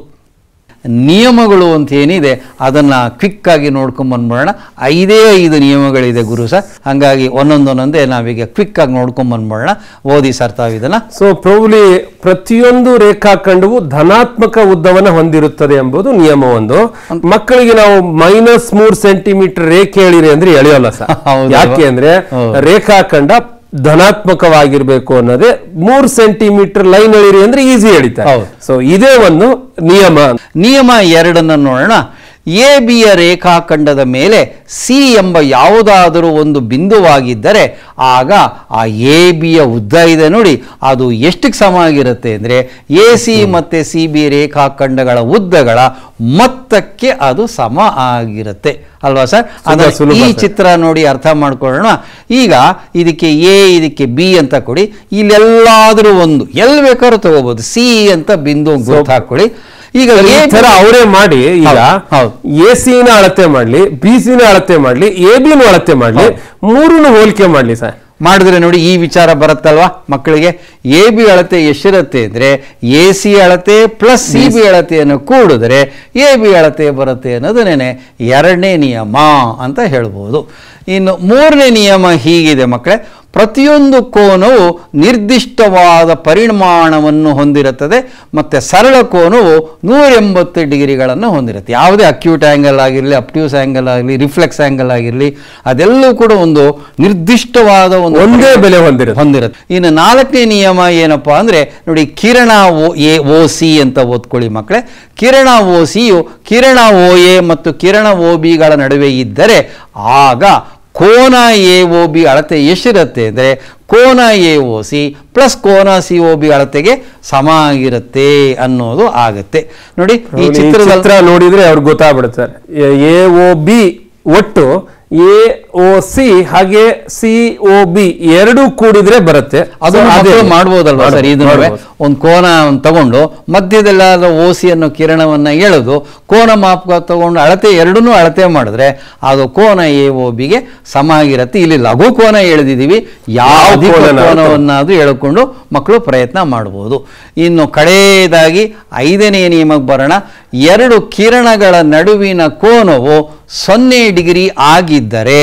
ನಿಯಮಗಳು ಅಂತ ಏನಿದೆ ಅದನ್ನು ಕ್ವಿಕ್ಕಾಗಿ ನೋಡ್ಕೊಂಬಂದ್ಬಿಡೋಣ ಐದೇ ಐದು ನಿಯಮಗಳಿದೆ ಗುರು ಸರ್ ಹಾಗಾಗಿ ಒಂದೊಂದೊಂದೊಂದೇ ನಾವೀಗ ಕ್ವಿಕ್ಕಾಗಿ ನೋಡ್ಕೊಂಬಂದ್ಬಿಡೋಣ ಓದಿ ಸರ್ ತಾವು ಇದನ್ನು ಸೊ ಪ್ರೌಲಿ ಪ್ರತಿಯೊಂದು ರೇಖಾಖಂಡವು ಧನಾತ್ಮಕ ಉದ್ದವನ್ನ ಹೊಂದಿರುತ್ತದೆ ಎಂಬುದು ನಿಯಮ ಒಂದು ಮಕ್ಕಳಿಗೆ ನಾವು ಮೈನಸ್ ಮೂರ್ ಸೆಂಟಿಮೀಟರ್ ರೇಖೆ ಎಳಿರಿ ಅಂದ್ರೆ ಎಳೆಯೋಲ್ಲ ಸರ್ ಹೌದಲ್ವಾ? ಯಾಕೆ ಅಂದ್ರೆ ಹೌದು. ರೇಖಾಖಂಡ ಧನಾತ್ಮಕವಾಗಿರ್ಬೇಕು ಅನ್ನೋದೇ ಮೂರ್ ಸೆಂಟಿಮೀಟರ್ ಲೈನ್ ಎಳಿರಿ ಅಂದ್ರೆ ಈಸಿ ಎಳಿತಾರೆ ಹೌದು. ಸೊ ಇದೇ ಒಂದು ನಿಯಮ ನಿಯಮ ಎರಡನ್ನು ನೋಡೋಣ ಎ ಬಿಯ ರೇಖಾಖಂಡದ ಮೇಲೆ ಸಿ ಎಂಬ ಯಾವುದಾದರೂ ಒಂದು ಬಿಂದುವಾಗಿದ್ದರೆ ಆಗ ಆ ಎ ಬಿಯ ಉದ್ದ ಇದೆ ನೋಡಿ ಅದು ಎಷ್ಟಕ್ಕೆ ಸಮ ಆಗಿರುತ್ತೆ ಅಂದರೆ ಎ ಸಿ ಮತ್ತು ಸಿ ಬಿ ರೇಖಾಖಂಡಗಳ ಉದ್ದಗಳ ಮೊತ್ತಕ್ಕೆ ಅದು ಸಮ ಆಗಿರುತ್ತೆ ಅಲ್ವಾ ಸರ್ ಅದರ ಸುಲಭ ಈ ಸರ್. ಚಿತ್ರ ನೋಡಿ ಅರ್ಥ ಮಾಡ್ಕೊಳ್ಳೋಣ ಈಗ ಇದಕ್ಕೆ ಎ ಇದಕ್ಕೆ ಬಿ ಅಂತ ಕೊಡಿ ಇಲ್ಲೆಲ್ಲಾದರೂ ಒಂದು ಎಲ್ಲಿ ಬೇಕಾದ್ರೂ ತಗೋಬಹುದು ಸಿ ಅಂತ ಬಿಂದು ಗುರುತು ಹಾಕೊಳ್ಳಿ ಈಗ ಈ A ತರ ಅವರೇ ಮಾಡಿ ಈಗ ಹೌದು, ಹೌದು. ಎ ಸಿನ ಅಳತೆ ಮಾಡ್ಲಿ ಬಿ ಸಿನ ಅಳತೆ ಮಾಡ್ಲಿ ಎ ಬಿನ ಅಳತೆ ಮಾಡ್ಲಿ ಮೂರನ್ನು ಹೋಲಿಕೆ ಮಾಡ್ಲಿ ಸರ್ ಮಾಡಿದ್ರೆ ನೋಡಿ ಈ ವಿಚಾರ ಬರುತ್ತಲ್ವಾ ಮಕ್ಕಳಿಗೆ ಎ ಬಿ ಅಳತೆ ಎಷ್ಟಿರುತ್ತೆ ಅಂದರೆ ಎ ಸಿ ಅಳತೆ ಪ್ಲಸ್ ಸಿ ಬಿ ಅಳತೆಯನ್ನು ಕೂಡಿದ್ರೆ ಎ ಬಿ ಅಳತೆ ಬರುತ್ತೆ ಅನ್ನೋದನ್ನೇ ಎರಡನೇ ನಿಯಮ ಅಂತ ಹೇಳ್ಬೋದು ಇನ್ನು ಮೂರನೇ ನಿಯಮ ಹೀಗಿದೆ ಮಕ್ಕಳೇ ಪ್ರತಿಯೊಂದು ಕೋನವು ನಿರ್ದಿಷ್ಟವಾದ ಪರಿಮಾಣವನ್ನು ಹೊಂದಿರುತ್ತದೆ ಮತ್ತು ಸರಳ ಕೋನವು ನೂರ ಎಂಬತ್ತು ಡಿಗ್ರಿಗಳನ್ನು ಹೊಂದಿರುತ್ತೆ ಯಾವುದೇ ಅಕ್ಯೂಟ್ ಆ್ಯಂಗಲ್ ಆಗಿರಲಿ ಅಪ್ಟ್ಯೂಸ್ ಆ್ಯಂಗಲ್ ಆಗಲಿ ರಿಫ್ಲೆಕ್ಸ್ ಆ್ಯಂಗಲ್ ಆಗಿರಲಿ ಅದೆಲ್ಲವೂ ಕೂಡ ಒಂದು ನಿರ್ದಿಷ್ಟವಾದ ಒಂದು ಒಂದೇ ಬೆಲೆ ಹೊಂದಿರುತ್ತೆ. ಹೊಂದಿರುತ್ತೆ ಇನ್ನು ನಾಲ್ಕನೇ ನಿಯಮ ಏನಪ್ಪಾ ಅಂದರೆ ನೋಡಿ ಕಿರಣ ಓ ಎ ಓ ಸಿ ಅಂತ ಓದ್ಕೊಳ್ಳಿ ಮಕ್ಕಳೇ ಕಿರಣ ಓ ಸಿಯು ಕಿರಣ ಓ ಎ ಮತ್ತು ಕಿರಣ ಓ ಬಿಗಳ ನಡುವೆ ಇದ್ದರೆ ಆಗ ಕೋನ ಎ ಒ ಬಿ ಅಳತೆ ಎಷ್ಟಿರುತ್ತೆ ಅಂದರೆ ಕೋನ ಎ ಒ ಸಿ ಪ್ಲಸ್ ಕೋನ ಸಿ ಒ ಬಿ ಅಳತೆಗೆ ಸಮ ಆಗಿರುತ್ತೆ ಅನ್ನೋದು ಆಗುತ್ತೆ ನೋಡಿ ಈ ಈ ಚಿತ್ರದಲ್ಲಿ ಚಿತ್ರ ನೋಡಿದ್ರೆ ಅವ್ರಿಗೆ ಗೊತ್ತಾಗ್ಬಿಡುತ್ತೆ ಸರ್ ಎ ಒ ಬಿ ಒಟ್ಟು ಎ ಒ ಸಿ ಹಾಗೆ ಸಿ ಒ ಬಿ ಎರಡು ಕೂಡಿದ್ರೆ ಬರುತ್ತೆ ಅದು So, ಅದೇ ಮಕ್ಕಳು ಮಾಡ್ಬೋದಲ್ವಾ ಸರ್ ಮಾಡ್ಬೋದು, ಇದನ್ನು ಮಾಡ್ಬೋದು. ಒಂದು ಕೋನ ತಗೊಂಡು ಮಧ್ಯದಲ್ಲಾದ ಓಸಿ ಅನ್ನೋ ಕಿರಣವನ್ನ ಎಳೆದು ಕೋನ ಮಾಪಕ ತಗೊಂಡು ಅಳತೆ ಎರಡನ್ನೂ ಅಳತೆ ಮಾಡಿದ್ರೆ ಅದು ಕೋನ ಎ ಒ ಬಿಗೆ ಸಮ ಆಗಿರುತ್ತೆ ಇಲ್ಲಿ ಲಘು ಕೋನ ಎಳೆದಿದ್ದೀವಿ ಯಾವ ಯಾವ ಅಧಿಕ ಕೋನನ ಕೋನವನ್ನಾದ್ರೂ ಎಳ್ಕೊಂಡು ಮಕ್ಕಳು ಪ್ರಯತ್ನ ಮಾಡ್ಬೋದು ಇನ್ನು ಕಡೆಯದಾಗಿ ಐದನೇ ನಿಯಮಕ್ಕೆ ಬರೋಣ ಎರಡು ಕಿರಣಗಳ ನಡುವಿನ ಕೋನವು ಸೊನ್ನೆ ಡಿಗ್ರಿ ಆಗಿದ್ದರೆ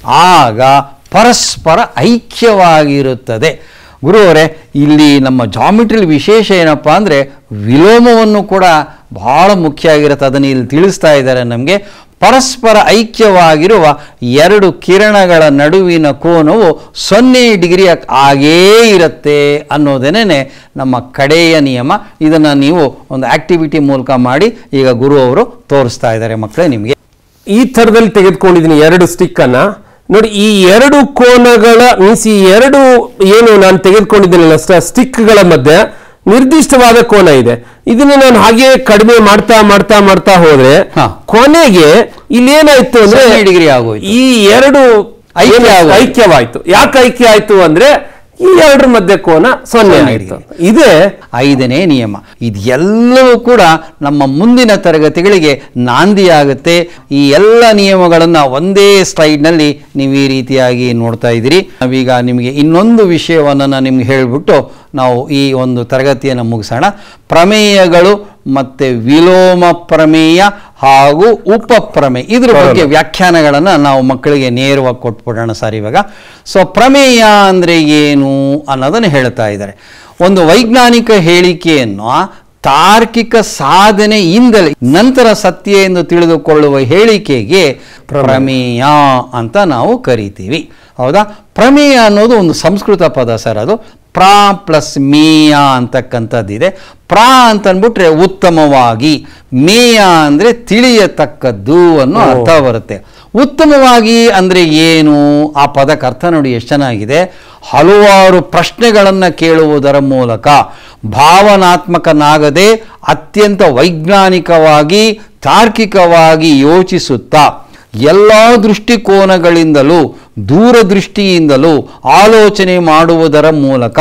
ಆಗ ಪರಸ್ಪರ ಐಕ್ಯವಾಗಿರುತ್ತದೆ ಗುರುವರೇ ಇಲ್ಲಿ ನಮ್ಮ ಜಾಮಿಟ್ರಿಲಿ ವಿಶೇಷ ಏನಪ್ಪ ಅಂದರೆ ವಿಲೋಮವನ್ನು ಕೂಡ ಬಹಳ ಮುಖ್ಯ ಆಗಿರುತ್ತೆ ಅದನ್ನು ಇಲ್ಲಿ ತಿಳಿಸ್ತಾ ಇದ್ದಾರೆ ನಮಗೆ ಪರಸ್ಪರ ಐಕ್ಯವಾಗಿರುವ ಎರಡು ಕಿರಣಗಳ ನಡುವಿನ ಕೋನವು ಸೊನ್ನೆ ಡಿಗ್ರಿ ಆಗೇ ಇರುತ್ತೆ ಅನ್ನೋದೇನೆ ನಮ್ಮ ಕಡೆಯ ನಿಯಮ ಇದನ್ನು ನೀವು ಒಂದು ಆಕ್ಟಿವಿಟಿ ಮೂಲಕ ಮಾಡಿ ಈಗ ಗುರು ಅವರು ತೋರಿಸ್ತಾ ಇದ್ದಾರೆ ಮಕ್ಕಳೇ ನಿಮಗೆ ಈ ಥರದಲ್ಲಿ ತೆಗೆದುಕೊಂಡಿದ್ದೀನಿ ಎರಡು ಸ್ಟಿಕ್ ಅನ್ನ ನೋಡಿ ಈ ಎರಡು ಕೋನಗಳ ಮೀನ್ಸ್ ಈ ಎರಡು ಏನು ನಾನು ತೆಗೆದುಕೊಂಡಿದ್ದೀನಲ್ಲ ಸ್ಟಿಕ್ಗಳ ಮಧ್ಯೆ ನಿರ್ದಿಷ್ಟವಾದ ಕೋನ ಇದೆ ಇದನ್ನ ನಾನು ಹಾಗೆ ಕಡಿಮೆ ಮಾಡ್ತಾ ಮಾಡ್ತಾ ಮಾಡ್ತಾ ಹೋದ್ರೆ ಹಾ. ಕೊನೆಗೆ ಇಲ್ಲೇನಾಯ್ತು ಅಂದ್ರೆ ಸೊನ್ನೆ ಡಿಗ್ರಿ ಆಗೋಯ್ತು. ಈ ಎರಡು ಐಕ್ಯ ಏನು ಆಗೋಯ್ತು. ಐಕ್ಯವಾಯ್ತು ಯಾಕೆ ಐಕ್ಯ ಆಯ್ತು ಅಂದ್ರೆ ಈ ಎರಡರ ಮಧ್ಯೆ ಕೋನ ಸೊನ್ನೆ ಆಯಿತು ಇದೇ ಐದನೇ ನಿಯಮ ಇದೆಲ್ಲವೂ ಕೂಡ ನಮ್ಮ ಮುಂದಿನ ತರಗತಿಗಳಿಗೆ ನಾಂದಿಯಾಗುತ್ತೆ ಈ ಎಲ್ಲ ನಿಯಮಗಳನ್ನು ಒಂದೇ ಸ್ಲೈಡ್ನಲ್ಲಿ ನೀವು ಈ ರೀತಿಯಾಗಿ ನೋಡ್ತಾ ಇದ್ದೀರಿ ನಾವೀಗ ನಿಮಗೆ ಇನ್ನೊಂದು ವಿಷಯವನ್ನು ನಾನು ನಿಮ್ಗೆ ಹೇಳಿಬಿಟ್ಟು ನಾವು ಈ ಒಂದು ತರಗತಿಯನ್ನು ಮುಗಿಸೋಣ ಪ್ರಮೇಯಗಳು ಮತ್ತು ವಿಲೋಮ ಪ್ರಮೇಯ ಹಾಗೂ ಉಪಪ್ರಮೇಯ ಇದ್ರ ಬಗ್ಗೆ ವ್ಯಾಖ್ಯಾನಗಳನ್ನು ನಾವು ಮಕ್ಕಳಿಗೆ ನೇರವಾಗಿ ಕೊಟ್ಬಿಡೋಣ ಸರ್ ಇವಾಗ ಸೊ ಪ್ರಮೇಯ ಅಂದರೆ ಏನು ಅನ್ನೋದನ್ನು ಹೇಳ್ತಾ ಇದ್ದಾರೆ ಒಂದು ವೈಜ್ಞಾನಿಕ ಹೇಳಿಕೆಯನ್ನು ತಾರ್ಕಿಕ ಸಾಧನೆಯಿಂದಲೇ ನಂತರ ಸತ್ಯ ಎಂದು ತಿಳಿದುಕೊಳ್ಳುವ ಹೇಳಿಕೆಗೆ ಪ್ರಮೇಯ ಅಂತ ನಾವು ಕರಿತೀವಿ ಹೌದಾ ಪ್ರಮೇಯ ಅನ್ನೋದು ಒಂದು ಸಂಸ್ಕೃತ ಪದ ಸರ್ ಅದು ಪ್ರಾ ಪ್ಲಸ್ ಮೇಯ ಅಂತಕ್ಕಂಥದ್ದಿದೆ ಪ್ರಾ ಅಂತ ಅಂದ್ಬಿಟ್ರೆ ಉತ್ತಮವಾಗಿ ಮೇಯ ಅಂದರೆ ತಿಳಿಯತಕ್ಕದ್ದು ಅನ್ನೋ ಅರ್ಥ ಬರುತ್ತೆ ಉತ್ತಮವಾಗಿ ಅಂದರೆ ಏನು ಆ ಪದಕ್ಕೆ ಅರ್ಥ ನೋಡಿ ಎಷ್ಟು ಚೆನ್ನಾಗಿದೆ ಹಲವಾರು ಪ್ರಶ್ನೆಗಳನ್ನು ಕೇಳುವುದರ ಮೂಲಕ ಭಾವನಾತ್ಮಕನಾಗದೆ ಅತ್ಯಂತ ವೈಜ್ಞಾನಿಕವಾಗಿ ತಾರ್ಕಿಕವಾಗಿ ಯೋಚಿಸುತ್ತಾ ಎಲ್ಲ ದೃಷ್ಟಿಕೋನಗಳಿಂದಲೂ ದೂರದೃಷ್ಟಿಯಿಂದಲೂ ಆಲೋಚನೆ ಮಾಡುವುದರ ಮೂಲಕ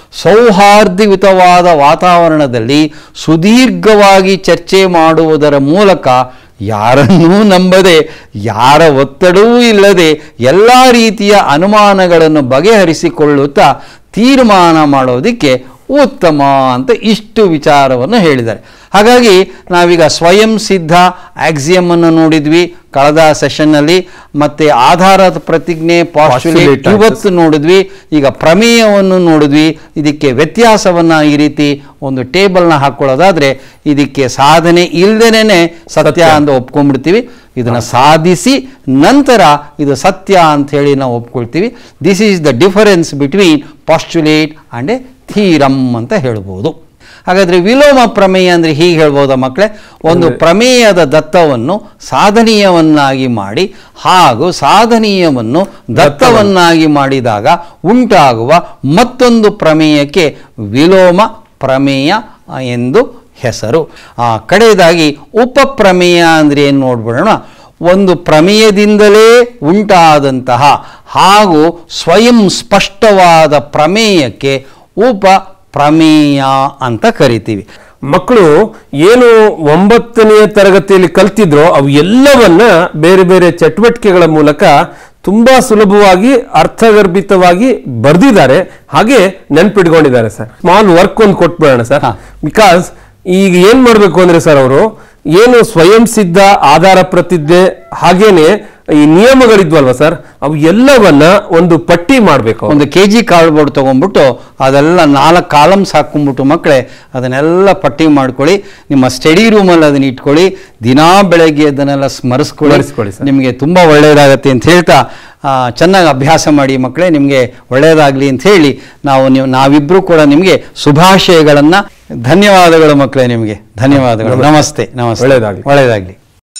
ಸೌಹಾರ್ದಯುತವಾದ ವಾತಾವರಣದಲ್ಲಿ ಸುದೀರ್ಘವಾಗಿ ಚರ್ಚೆ ಮಾಡುವುದರ ಮೂಲಕ ಯಾರನ್ನೂ ನಂಬದೆ ಯಾರ ಒತ್ತಡವೂ ಇಲ್ಲದೆ ಎಲ್ಲ ರೀತಿಯ ಅನುಮಾನಗಳನ್ನು ಬಗೆಹರಿಸಿಕೊಳ್ಳುತ್ತಾ ತೀರ್ಮಾನ ಮಾಡೋದಕ್ಕೆ ಉತ್ತಮ ಅಂತ ಇಷ್ಟು ವಿಚಾರವನ್ನು ಹೇಳಿದ್ದಾರೆ ಹಾಗಾಗಿ ನಾವೀಗ ಸ್ವಯಂ ಸಿದ್ಧ ಆಕ್ಸಿಯಮ್ ಅನ್ನು ನೋಡಿದ್ವಿ ಕಳೆದ ಸೆಷನ್ನಲ್ಲಿ ಮತ್ತೆ ಆಧಾರದ ಪ್ರತಿಜ್ಞೆ ಪಾಸ್ಟುಲೇಟ್ Postulate ಇವತ್ತು ನೋಡಿದ್ವಿ ಈಗ ಪ್ರಮೇಯವನ್ನು ನೋಡಿದ್ವಿ ಇದಕ್ಕೆ ವ್ಯತ್ಯಾಸವನ್ನ ಈ ರೀತಿ ಒಂದು ಟೇಬಲ್ನ ಹಾಕೊಳ್ಳೋದಾದ್ರೆ ಇದಕ್ಕೆ ಸಾಧನೆ ಇಲ್ದೇನೆ ಸತ್ಯ ಅಂತ ಒಪ್ಕೊಂಡ್ಬಿಡ್ತೀವಿ ಇದನ್ನ ಸಾಧಿಸಿ ನಂತರ ಇದು ಸತ್ಯ ಅಂತ ಹೇಳಿ ನಾವು ಒಪ್ಕೊಳ್ತೀವಿ this is the difference between postulate and a theorem ಅಂತ ಹೇಳ್ಬೋದು ಹಾಗಾದ್ರೆ ವಿಲೋಮ ಪ್ರಮೇಯ ಅಂದ್ರೆ ಹೀಗೆ ಹೇಳ್ಬೋದಾ ಮಕ್ಕಳೇ ಒಂದು ಪ್ರಮೇಯದ ದತ್ತವನ್ನು ಸಾಧನೀಯವನ್ನಾಗಿ ಮಾಡಿ ಹಾಗೂ ಸಾಧನೀಯವನ್ನು ದತ್ತವನ್ನಾಗಿ ಮಾಡಿದಾಗ ಉಂಟಾಗುವ ಮತ್ತೊಂದು ಪ್ರಮೇಯಕ್ಕೆ ವಿಲೋಮ ಪ್ರಮೇಯ ಎಂದು ಹೆಸರು ಆ ಕಡೆಯದಾಗಿ ಉಪಪ್ರಮೇಯ ಅಂದ್ರೆ ಏನು ನೋಡ್ಬಿಡೋಣ ಒಂದು ಪ್ರಮೇಯದಿಂದಲೇ ಉಂಟಾದಂತಹ ಹಾಗೂ ಸ್ವಯಂ ಸ್ಪಷ್ಟವಾದ ಪ್ರಮೇಯಕ್ಕೆ ಉಪ ಪ್ರಮೇಯ ಅಂತ ಕರಿತೀವಿ ಮಕ್ಕಳು ಏನು ಒಂಬತ್ತನೆಯ ತರಗತಿಯಲ್ಲಿ ಕಲ್ತಿದ್ರೋ ಅವು ಎಲ್ಲವನ್ನ ಬೇರೆ ಬೇರೆ ಚಟುವಟಿಕೆಗಳ ಮೂಲಕ ತುಂಬಾ ಸುಲಭವಾಗಿ ಅರ್ಥಗರ್ಭಿತವಾಗಿ ಬರ್ದಿದ್ದಾರೆ ಹಾಗೆ ನೆನ್ಪಿಟ್ಕೊಂಡಿದ್ದಾರೆ ಸರ್ ಸ್ಮಾಲ್ ವರ್ಕ್ ಒಂದು ಕೊಟ್ಬಿಡೋಣ ಸರ್ ಹಾ. ಬಿಕಾಸ್ ಈಗ ಏನ್ ಮಾಡ್ಬೇಕು ಅಂದ್ರೆ ಸರ್ ಅವರು ಏನು ಸ್ವಯಂ ಸಿದ್ಧ ಆಧಾರ ಪ್ರತಿಜ್ಞೆ ಹಾಗೇನೆ ಈ ನಿಯಮಗಳಿದ್ವಲ್ವಾ ಸರ್ ಅವು ಎಲ್ಲವನ್ನ ಒಂದು ಪಟ್ಟಿ ಮಾಡ್ಬೇಕು ಒಂದು ಕೆ ಜಿ ಕಾರ್ಡ್ಬೋರ್ಡ್ ತೊಗೊಂಡ್ಬಿಟ್ಟು ಅದೆಲ್ಲ ನಾಲ್ಕು ಕಾಲಮ್ಸ್ ಹಾಕ್ಕೊಂಡ್ಬಿಟ್ಟು ಮಕ್ಕಳೇ ಅದನ್ನೆಲ್ಲ ಪಟ್ಟಿ ಮಾಡ್ಕೊಳ್ಳಿ ನಿಮ್ಮ ಸ್ಟಡಿ ರೂಮಲ್ಲಿ ಅದನ್ನ ಇಟ್ಕೊಳ್ಳಿ ದಿನಾ ಬೆಳಗ್ಗೆ ಅದನ್ನೆಲ್ಲ ಸ್ಮರಿಸ್ಕೊಳ್ಳಿ ಸ್ಮರಿಸ್ಕೊಳ್ಳಿ ಸರ್. ನಿಮಗೆ ತುಂಬ ಒಳ್ಳೆಯದಾಗತ್ತೆ ಅಂತ ಹೇಳ್ತಾ ಆ, ಚೆನ್ನಾಗಿ ಅಭ್ಯಾಸ ಮಾಡಿ ಮಕ್ಕಳೇ ನಿಮಗೆ ಒಳ್ಳೆಯದಾಗಲಿ ಅಂತ ಹೇಳಿ ನಾವು ನೀವು ನಾವಿಬ್ಬರು ಕೂಡ ನಿಮಗೆ ಶುಭಾಶಯಗಳನ್ನು ಧನ್ಯವಾದಗಳು ಮಕ್ಕಳೇ ನಿಮಗೆ ಧನ್ಯವಾದಗಳು ನಮಸ್ತೆ ನಮಸ್ತೆ ಒಳ್ಳೆಯದಾಗ್ಲಿ. ಒಳ್ಳೆಯದಾಗಲಿ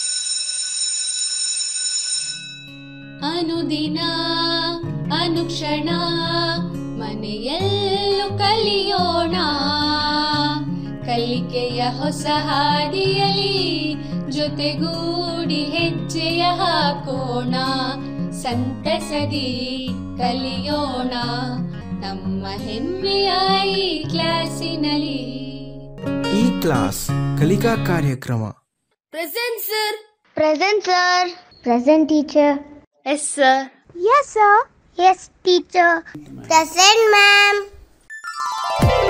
ಅನುದಿನ ಅನುಕ್ಷಣ ಮನೆಯಲ್ಲೂ ಕಲಿಯೋಣ ಕಲಿಕೆಯ ಹೊಸ ಹಾದಿಯಲಿ ಜೊತೆಗೂಡಿ ಹೆಜ್ಜೆಯ ಹಾಕೋಣ ಸಂತಸದಿ ಕಲಿಯೋಣ ನಮ್ಮ ಹೆಮ್ಮೆಯ ಈ ಕ್ಲಾಸಿನಲ್ಲಿ ಈ ಕ್ಲಾಸ್ ಕಲಿಕಾ ಕಾರ್ಯಕ್ರಮ present sir Present, sir. Present, teacher. Yes sir Yes, sir. Yes, teacher. Present, ma'am.